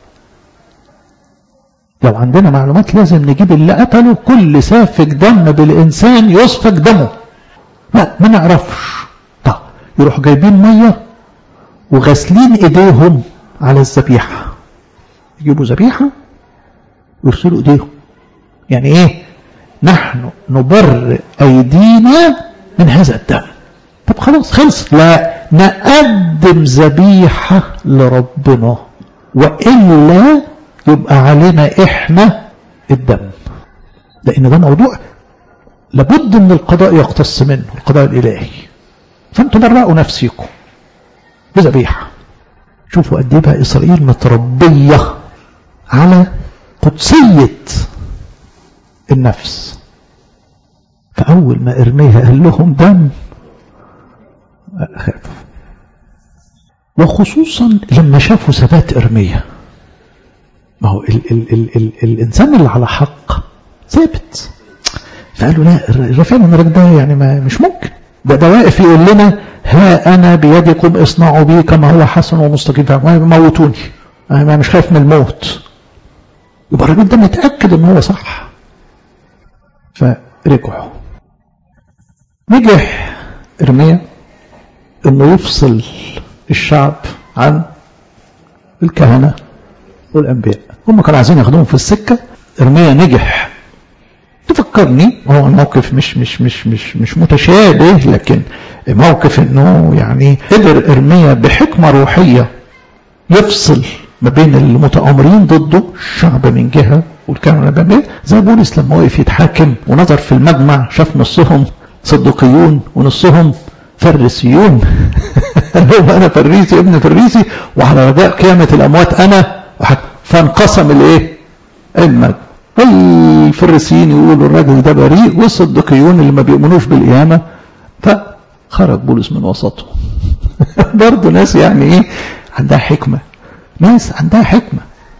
لو عندنا معلومات لازم نجيب اللي قتله كل سافك دم بالإنسان يسفك دمه لا ما نعرفش طب يروح جايبين مية وغاسلين ايديهم على الذبيحة يجيبوا ذبيحة ويغسلوا ايديهم يعني ايه نحن نبرئ ايدينا من هذا الدم طب خلاص خلص لا نقدم ذبيحة لربنا وإلا يبقى علينا إحنا الدم لأن ده موضوع لابد من القضاء يقتص منه القضاء الإلهي فأنتم برأوا نفسكم بذبيحة شوفوا قد ايه بقى إسرائيل متربية على قدسية النفس فأول ما إرميها قال لهم دم خافوا وخصوصا لما شافوا ثبات إرميا ما هو ال ال ال ال الإنسان اللي على حق ثابت فقالوا لا الرفيع من الراجل ده يعني ما مش ممكن ده ده واقف يقول لنا ها أنا بيدكم اصنعوا بي كما هو حسن ومستقيم موتوني أنا مش خايف من الموت يبقى الراجل ده متأكد إن هو صح فرجعوا نجح إرميا إنه يفصل الشعب عن الكهنة والأنبياء هم كانوا عايزين ياخدوهم في السكة إرميا نجح تفكرني هو الموقف مش مش مش مش مش متشابه لكن موقف انه يعني قدر ارميا بحكمه روحيه يفصل ما بين المتآمرين ضده الشعب من جهه والكهنه من جهه زي بولس لما وقف يتحاكم ونظر في المجمع شاف نصهم صدقيون ونصهم فريسيون قال انا فريسي ابن فريسي وعلى رجاء قيامه الاموات انا فانقسم الايه؟ المجمع والفريسيين يقولوا الراجل ده بريء والصدقيون اللي ما بيؤمنوش بالقيامة فخرج بولس من وسطهم برضه ناس يعني ايه عندها حكمة ناس عندها حكمة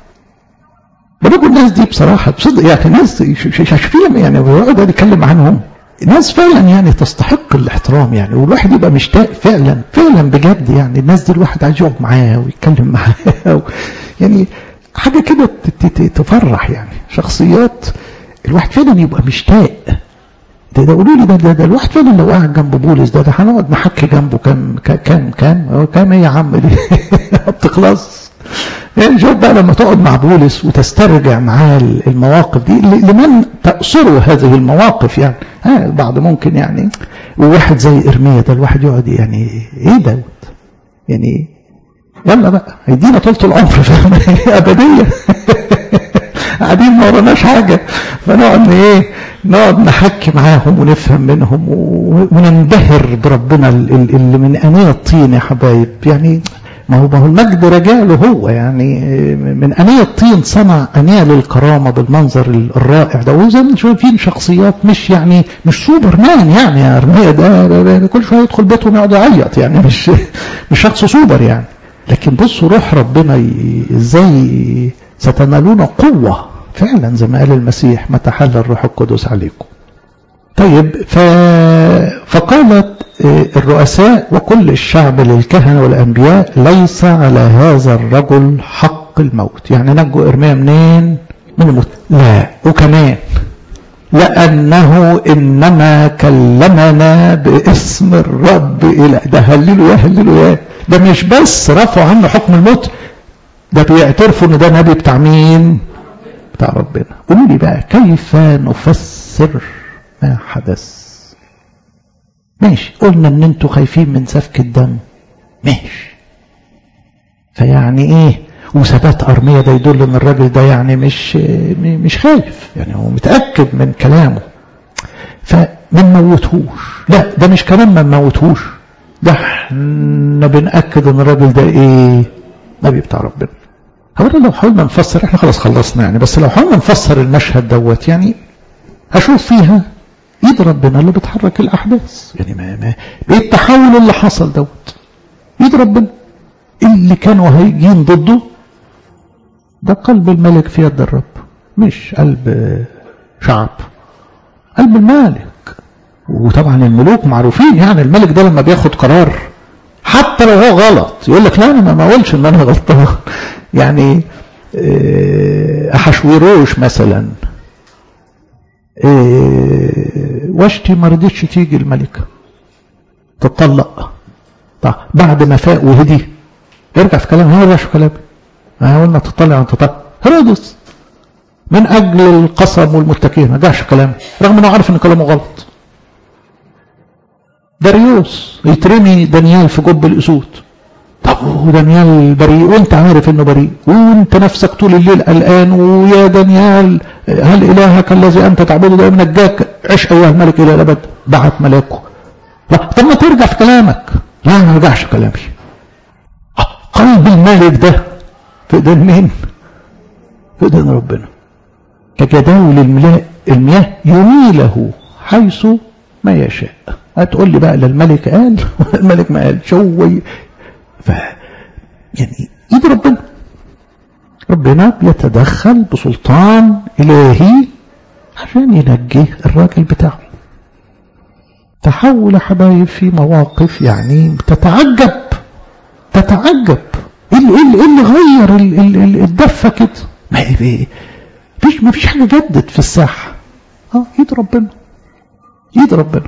بقول الناس دي بصراحة بصدق يعني ناس شايفين يعني بيقعد يتكلم عنهم ناس فعلا يعني تستحق الاحترام يعني والواحد يبقى مشتاق فعلا فعلا بجد يعني الناس دي الواحد عايز يقعد معاها ويتكلم معاها يعني حاجة كده تفرح يعني شخصيات الواحد فعلا يبقى مشتاق ده ده قولوا لي ده, ده, ده الواحد فعلا لو قاعد جنب بولس ده ده هنقعد نحكي جنبه كام كام كام كام ايه يا عم دي ما بتخلص يعني شوف بقى لما تقعد مع بولس وتسترجع معاه المواقف دي لمن تأثره هذه المواقف يعني ها البعض ممكن يعني وواحد زي إرميا ده الواحد يقعد يعني ايه دوت يعني يلا بقى هيدينا طولة العمر فاهم أبدية قاعدين ما وراناش حاجة فنقعد ايه نقعد نحكي معاهم ونفهم منهم وننبهر بربنا اللي من أنية الطين يا حبايب يعني ما هو ما هو المجد رجاله هو يعني من أنية الطين صنع أنية للكرامة بالمنظر الرائع ده وزي ما شايفين شخصيات مش يعني مش سوبر مان يعني يا أرمية ده, ده, ده كل شوية يدخل بيتهم يقعد يعيط يعني مش مش شخص سوبر يعني لكن بصوا روح ربنا ازاي ستنالون قوة فعلا زي ما قال المسيح متى حل الروح القدس عليكم طيب ف... فقالت الرؤساء وكل الشعب للكهنة والأنبياء ليس على هذا الرجل حق الموت يعني نجوا إرميا منين من الموت لا وكمان لأنه إنما كلمنا باسم الرب إلى ده هللوا يا هللوا يا ده مش بس رفعوا عنه حكم الموت ده بيعترفوا إن ده نبي بتاع مين؟ بتاع ربنا قولوا لي بقى كيف نفسر ما حدث ماشي قلنا ان انتوا خايفين من سفك الدم ماشي فيعني ايه وثبات ارميه ده يدل ان الراجل ده يعني مش مش خايف يعني هو متاكد من كلامه فما نموتهوش لا ده مش كلام ما نموتهوش ده احنا بنأكد ان الراجل ده ايه نبي بتاع ربنا هقول لو حاولنا نفسر احنا خلاص خلصنا يعني بس لو حاولنا نفسر المشهد دوت يعني اشوف فيها ايد ربنا اللي بتحرك الاحداث يعني ما ما ايه التحول اللي حصل دوت ايد ربنا اللي كانوا هيجين ضده ده قلب الملك في يد الرب مش قلب شعب قلب الملك وطبعا الملوك معروفين يعني الملك ده لما بياخد قرار حتى لو هو غلط يقول لك لا انا ما اقولش ان انا غلطان يعني احشويروش مثلا واشتي ما رضيتش تيجي الملكه تطلق طب بعد ما فاق وهدي ارجع في كلامه ما يرجعش في كلامه ما قلنا تطلع عن تطلع هرودس من اجل القسم والمتكئين ما رجعش في كلامه رغم انه عارف ان كلامه غلط داريوس يترمي دانيال في جب الاسود طب ودانيال بريء وانت عارف انه بريء وانت نفسك طول الليل قلقان ويا دانيال هل الهك الذي انت تعبده ده نجاك عش ايها الملك الى الابد بعت ملاكه لا طب ما ترجع في كلامك لا ما ارجعش في كلامي قلب الملك ده في ايدين مين؟ في ايدين ربنا كجداول الملاء المياه يميله حيث ما يشاء هتقول لي بقى لا الملك قال الملك ما قالش هو ف يعني ايد ربنا ربنا بيتدخل بسلطان الهي عشان ينجي الراجل بتاعه تحول حبايب في مواقف يعني تتعجب تتعجب ايه اللي, إيه اللي غير ال ال ال الدفه كده ما فيش ما فيش حاجه جدت في الساحه اه ايد ربنا ايد ربنا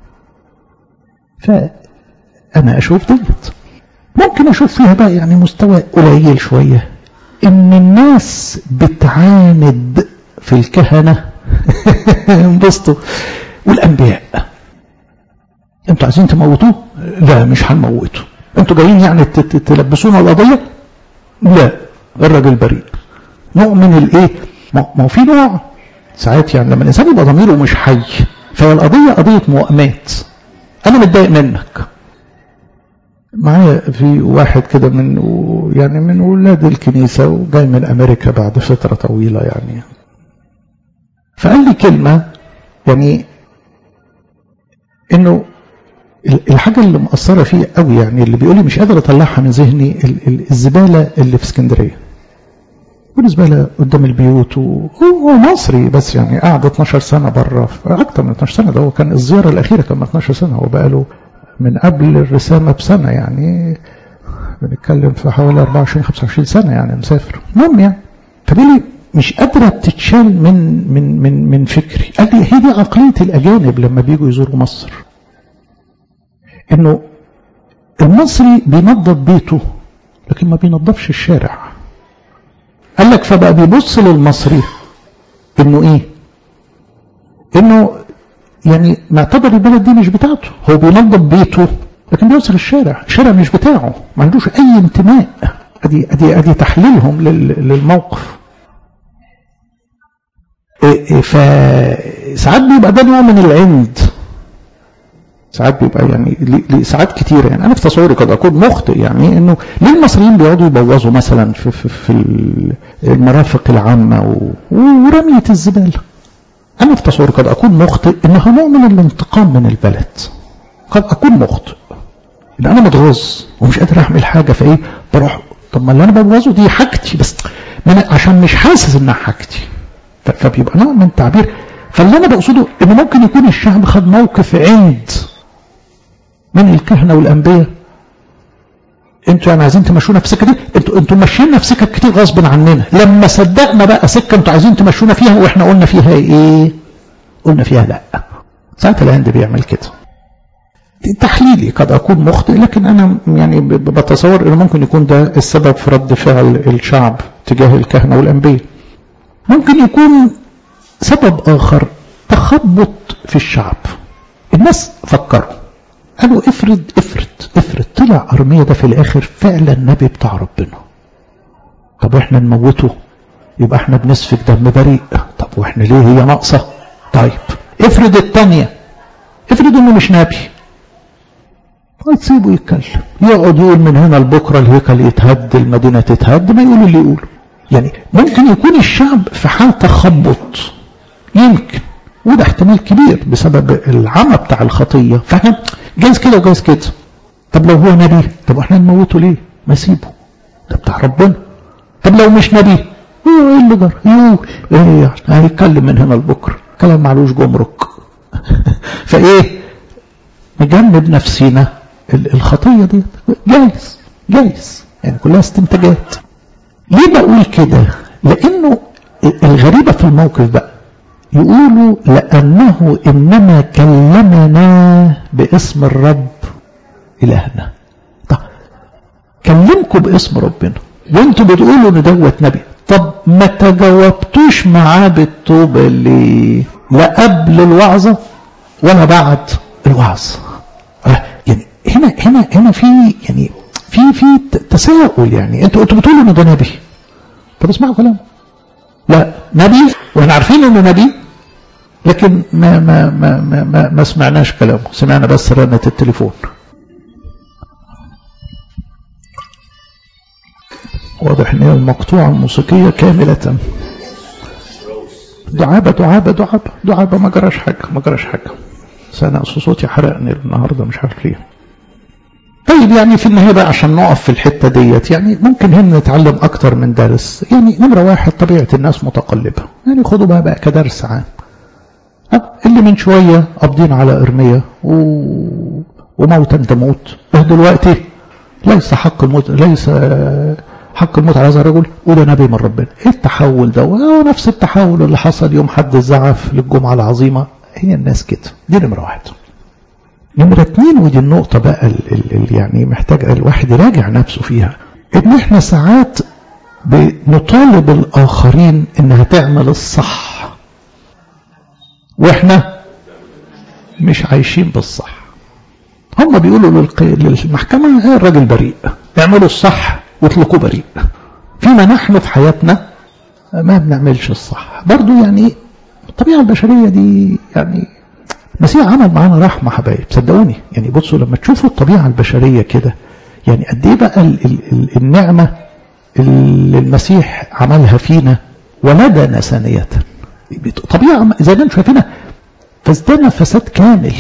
فانا اشوف ديت ممكن اشوف فيها بقى يعني مستوى قليل شويه ان الناس بتعاند في الكهنه انبسطوا والانبياء انتوا عايزين تموتوه لا مش هنموته انتوا جايين يعني تلبسونا القضيه لا الراجل بريء نوع من الايه ما هو في نوع ساعات يعني لما الانسان يبقى ضميره مش حي فالقضيه قضيه مؤامات انا متضايق منك معايا في واحد كده من يعني من ولاد الكنيسة وجاي من أمريكا بعد فترة طويلة يعني فقال لي كلمة يعني إنه الحاجة اللي مأثرة فيه قوي يعني اللي بيقول لي مش قادر أطلعها من ذهني الزبالة اللي في اسكندرية والزبالة قدام البيوت وهو مصري بس يعني قعد 12 سنة بره أكتر من 12 سنة ده هو كان الزيارة الأخيرة كان من 12 سنة هو بقى له من قبل الرسامة بسنة يعني بنتكلم في حوالي 24 25 سنة يعني مسافر المهم يعني فبيقول لي مش قادرة تتشال من من من من فكري قال لي هي دي عقلية الأجانب لما بيجوا يزوروا مصر إنه المصري بينظف بيته لكن ما بينظفش الشارع قال لك فبقى بيبص للمصري إنه إيه؟ إنه يعني معتبر البلد دي مش بتاعته هو بينظف بيته لكن بيوصل الشارع الشارع مش بتاعه ما عندوش اي انتماء ادي ادي ادي تحليلهم للموقف فساعات بيبقى ده نوع من العند ساعات بيبقى يعني ساعات كتيره يعني انا في تصوري قد اكون مخطئ يعني انه ليه المصريين بيقعدوا يبوظوا مثلا في في, في المرافق العامه ورميه الزباله أنا في تصوري قد أكون مخطئ إنها نوع من الانتقام من البلد قد أكون مخطئ إن أنا متغاظ ومش قادر أعمل حاجة فإيه بروح طب ما اللي أنا ببوظه دي حاجتي بس من عشان مش حاسس إنها حاجتي فبيبقى نوع من التعبير فاللي أنا بقصده إن ممكن يكون الشعب خد موقف عند من الكهنة والأنبياء انتوا يعني عايزين تمشونا في السكه دي انتوا انتوا ماشييننا في سكك كتير غصب عننا لما صدقنا بقى سكه انتوا عايزين تمشونا فيها واحنا قلنا فيها ايه قلنا فيها لا ساعة الهند بيعمل كده تحليلي قد أكون مخطئ لكن أنا يعني بتصور أنه ممكن يكون ده السبب في رد فعل الشعب تجاه الكهنة والأنبياء ممكن يكون سبب آخر تخبط في الشعب الناس فكروا قالوا افرض افرض افرض طلع أرمية ده في الآخر فعلا نبي بتاع ربنا طب واحنا نموته يبقى احنا بنسفك دم بريء طب واحنا ليه هي ناقصة طيب افرض الثانية افرض انه مش نبي تسيبه يتكلم يقعد يقول من هنا لبكره الهيكل يتهد المدينه تتهد ما يقول اللي يقوله يعني ممكن يكون الشعب في حال تخبط يمكن وده احتمال كبير بسبب العمى بتاع الخطيه فاهم جايز كده وجايز كده طب لو هو نبي طب احنا نموته ليه ما سيبه ده بتاع ربنا طب لو مش نبي ايه اللي جرى يقول ايه يعني هيتكلم من هنا لبكره كلام معلوش جمرك فايه نجنب نفسينا الخطية دي جايز جايز يعني كلها استنتاجات ليه بقول كده لانه الغريبة في الموقف بقى يقولوا لأنه إنما كلمنا باسم الرب إلهنا طب كلمكم باسم ربنا وانتوا بتقولوا ان دوت نبي طب ما تجاوبتوش معاه بالتوبة ليه لا قبل الوعظة ولا بعد الوعظ يعني هنا هنا هنا في يعني في في تساؤل يعني انتوا انتوا بتقولوا ان ده نبي طب اسمعوا كلامه لا نبي واحنا عارفين انه نبي لكن ما ما ما ما, ما, ما سمعناش كلامه سمعنا بس رنة التليفون واضح ان هي المقطوعة الموسيقية كاملة دعابة دعابة دعابة دعابة ما جراش حاجة ما جراش حاجة سنة صوتي حرقني النهاردة مش عارف ليه طيب يعني في النهاية بقى عشان نقف في الحتة ديت يعني ممكن هنا نتعلم أكتر من درس يعني نمرة واحد طبيعة الناس متقلبة يعني خدوا بقى بقى كدرس عام اللي من شوية قابضين على إرمية و... وموتا تموت دلوقتي ليس حق الموت ليس حق الموت على هذا الرجل وده نبي من ربنا ايه التحول ده هو نفس التحول اللي حصل يوم حد الزعف للجمعة العظيمة هي الناس كده دي نمرة واحد نمرة اتنين ودي النقطة بقى اللي يعني محتاج الواحد يراجع نفسه فيها ان احنا ساعات بنطالب الاخرين انها تعمل الصح واحنا مش عايشين بالصح هم بيقولوا للق... للمحكمة هي الراجل بريء اعملوا الصح واطلقوا بريء فيما نحن في حياتنا ما بنعملش الصح برضو يعني الطبيعة البشرية دي يعني المسيح عمل معانا رحمة حبايب صدقوني يعني بصوا لما تشوفوا الطبيعة البشرية كده يعني قد ايه بقى ال ال ال النعمة اللي المسيح عملها فينا ولدنا ثانية طبيعة زي ما انتم شايفينها فازدنا فساد كامل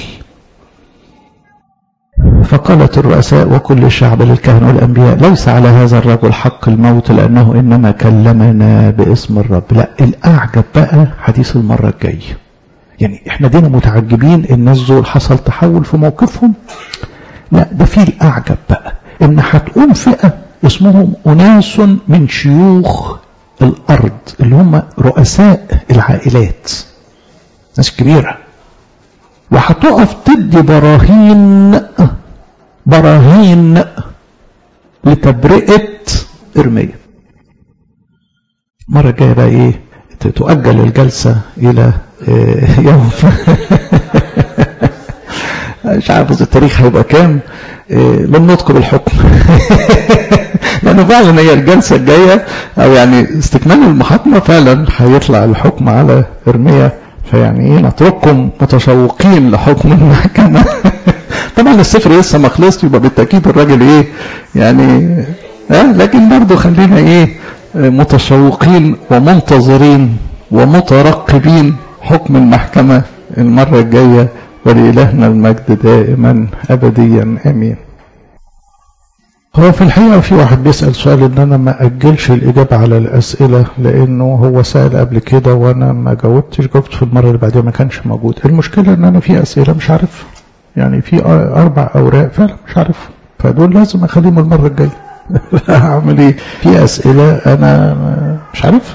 فقالت الرؤساء وكل الشعب للكهنة والأنبياء ليس على هذا الرجل حق الموت لأنه إنما كلمنا باسم الرب لا الأعجب بقى حديث المرة الجاية يعني احنا دينا متعجبين الناس دول حصل تحول في موقفهم لا ده في الأعجب بقى إن هتقوم فئة اسمهم أناس من شيوخ الأرض اللي هم رؤساء العائلات ناس كبيرة وهتقف تدي براهين براهين لتبرئة إرمية المرة الجاية بقى إيه تؤجل الجلسة إلى يوم مش عارف التاريخ هيبقى كام للنطق بالحكم لأنه فعلا هي الجلسة الجاية أو يعني استكمال المحاكمة فعلا هيطلع الحكم على إرمية فيعني ايه نترككم متشوقين لحكم المحكمة طبعا السفر لسه ما خلصش يبقى بالتأكيد الراجل ايه يعني اه لكن برضه خلينا ايه متشوقين ومنتظرين ومترقبين حكم المحكمة المرة الجاية ولإلهنا المجد دائما أبديا آمين هو في الحقيقة في واحد بيسأل سؤال ان انا ما اجلش الاجابة على الاسئلة لانه هو سأل قبل كده وانا ما جاوبتش جاوبت في المرة اللي بعدها ما كانش موجود المشكلة ان انا في اسئلة مش عارف يعني في اربع اوراق فعلا مش عارف فدول لازم اخليهم المرة الجاية هعمل ايه في اسئلة انا مش عارف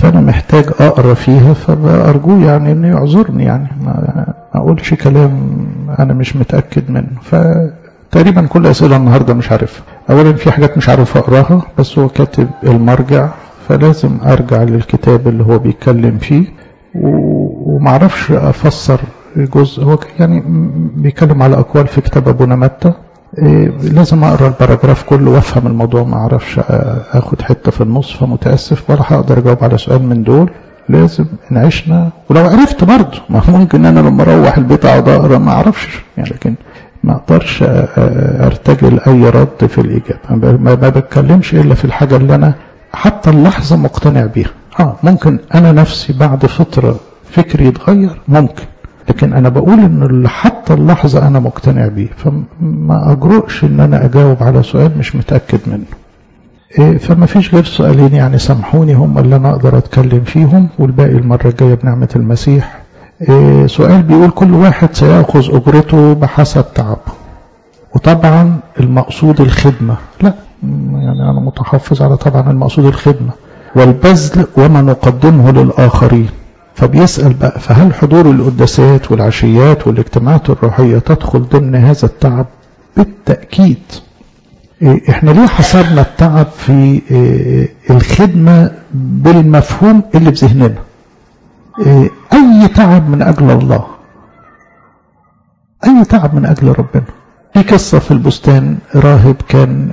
فأنا محتاج أقرأ فيها فبأرجوه يعني إنه يعذرني يعني ما أقولش كلام أنا مش متأكد منه فتقريبا كل أسئلة النهاردة مش عارفها أولا في حاجات مش عارف أقراها بس هو كاتب المرجع فلازم أرجع للكتاب اللي هو بيتكلم فيه ومعرفش أفسر جزء هو يعني بيتكلم على أقوال في كتاب أبونا متى إيه لازم اقرا الباراجراف كله وافهم الموضوع ما اعرفش اخد حته في النص فمتاسف ولا هقدر اجاوب على سؤال من دول لازم ان عشنا ولو عرفت برضه ما ممكن انا لما اروح البيت اقعد اقرا ما اعرفش يعني لكن ما اقدرش ارتجل اي رد في الاجابه ما بتكلمش الا في الحاجه اللي انا حتى اللحظه مقتنع بيها اه ممكن انا نفسي بعد فتره فكري يتغير ممكن لكن انا بقول ان حتى اللحظة انا مقتنع بيه فما اجرؤش ان انا اجاوب على سؤال مش متأكد منه إيه فما فيش غير سؤالين يعني سامحوني هم اللي انا اقدر اتكلم فيهم والباقي المرة الجاية بنعمة المسيح إيه سؤال بيقول كل واحد سيأخذ اجرته بحسب تعبه وطبعا المقصود الخدمة لا يعني انا متحفظ على طبعا المقصود الخدمة والبذل وما نقدمه للآخرين فبيسأل بقى فهل حضور القداسات والعشيات والاجتماعات الروحية تدخل ضمن هذا التعب بالتأكيد احنا ليه حصرنا التعب في الخدمة بالمفهوم اللي في ذهننا اي تعب من اجل الله اي تعب من اجل ربنا في قصة في البستان راهب كان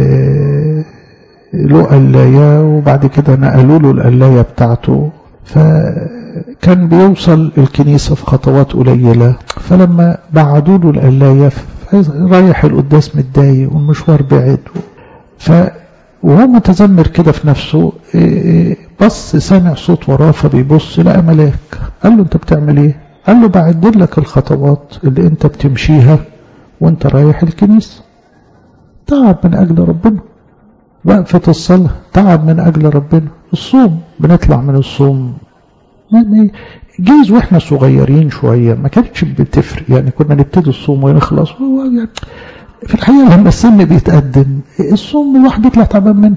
له قلاية وبعد كده نقلوا له القلاية بتاعته فكان بيوصل الكنيسة في خطوات قليلة فلما بعدوا له القلاية رايح القداس متضايق والمشوار بعد ف وهو متذمر كده في نفسه بص سامع صوت وراه فبيبص لقى ملاك قال له انت بتعمل ايه قال له بعد لك الخطوات اللي انت بتمشيها وانت رايح الكنيسة تعب من اجل ربنا وقفة الصلاة تعب من أجل ربنا الصوم بنطلع من الصوم جيز واحنا صغيرين شوية ما كانتش بتفرق يعني كنا نبتدي الصوم ونخلص يعني في الحقيقة لما السن بيتقدم الصوم الواحد بيطلع تعبان منه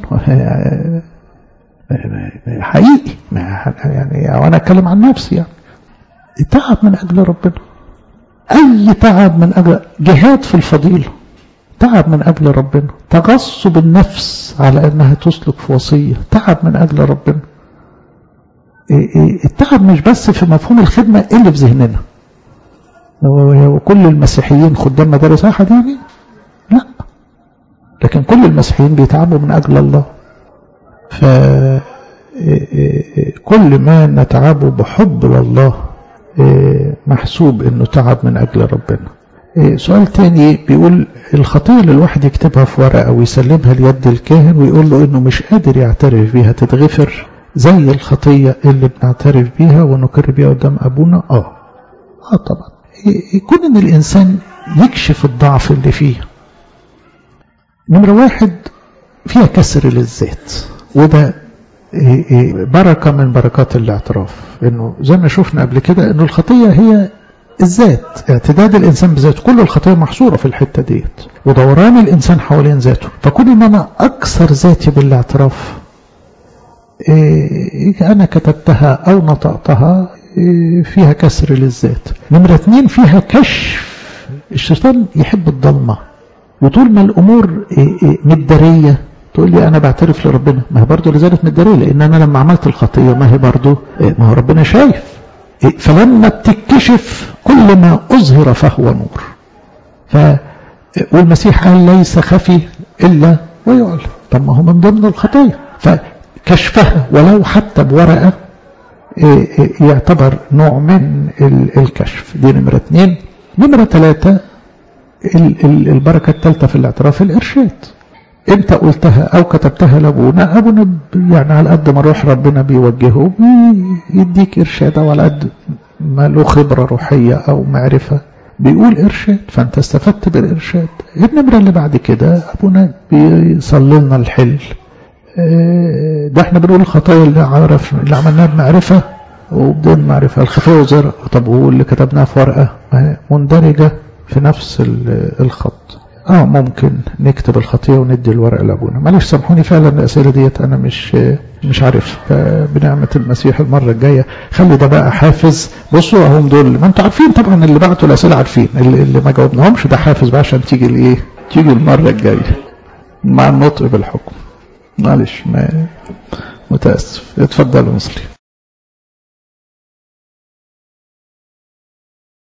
حقيقي يعني وانا اتكلم عن نفسي يعني تعب من اجل ربنا اي تعب من اجل جهاد في الفضيله تعب من أجل ربنا تغصب النفس على أنها تسلك في وصية تعب من أجل ربنا التعب مش بس في مفهوم الخدمة اللي في ذهننا وكل المسيحيين خدام مدارس أحد يعني لا لكن كل المسيحيين بيتعبوا من أجل الله ف كل ما نتعبه بحب لله محسوب انه تعب من اجل ربنا سؤال تاني بيقول الخطية اللي الواحد يكتبها في ورقة ويسلمها ليد الكاهن ويقول له انه مش قادر يعترف بيها تتغفر زي الخطية اللي بنعترف بيها ونقر بيها قدام ابونا اه اه طبعا يكون ان الانسان يكشف الضعف اللي فيه نمرة واحد فيها كسر للذات وده بركة من بركات الاعتراف انه زي ما شفنا قبل كده انه الخطية هي الذات اعتداد الإنسان بذاته كل الخطايا محصورة في الحتة ديت ودوران الإنسان حوالين ذاته فكل ما أنا أكثر ذاتي بالاعتراف إيه أنا كتبتها أو نطقتها إيه فيها كسر للذات نمرة اتنين فيها كشف الشيطان يحب الضلمة وطول ما الأمور إيه مدارية تقول لي أنا بعترف لربنا ما هي برضه لذلك مدارية لأن أنا لما عملت الخطية ما هي برضه ما هو ربنا شايف فلما بتكشف كل ما أظهر فهو نور ف والمسيح قال ليس خفي إلا ويعلن طب ما هو من ضمن الخطايا فكشفها ولو حتى بورقة يعتبر نوع من الكشف دي نمرة اثنين نمرة ثلاثة البركة الثالثة في الاعتراف الإرشاد انت قلتها او كتبتها لابونا ابونا يعني على قد ما روح ربنا بيوجهه بيديك ارشاد او على قد ما له خبرة روحية او معرفة بيقول ارشاد فانت استفدت بالارشاد النمرة اللي بعد كده ابونا بيصلي لنا الحل ده احنا بنقول الخطايا اللي عرف اللي عملناها بمعرفة وبدون معرفة الخطايا وزرق طب واللي كتبناها في ورقة مندرجة في نفس الخط اه ممكن نكتب الخطية وندي الورق لابونا معلش سامحوني فعلا الاسئلة ديت انا مش مش عارف بنعمة المسيح المرة الجاية خلي ده بقى حافز بصوا اهم دول ما انتوا عارفين طبعا اللي بعتوا الاسئلة عارفين اللي, اللي ما جاوبناهمش ده حافز بقى عشان تيجي الايه تيجي المرة الجاية مع النطق بالحكم معلش ما متأسف اتفضلوا مصلي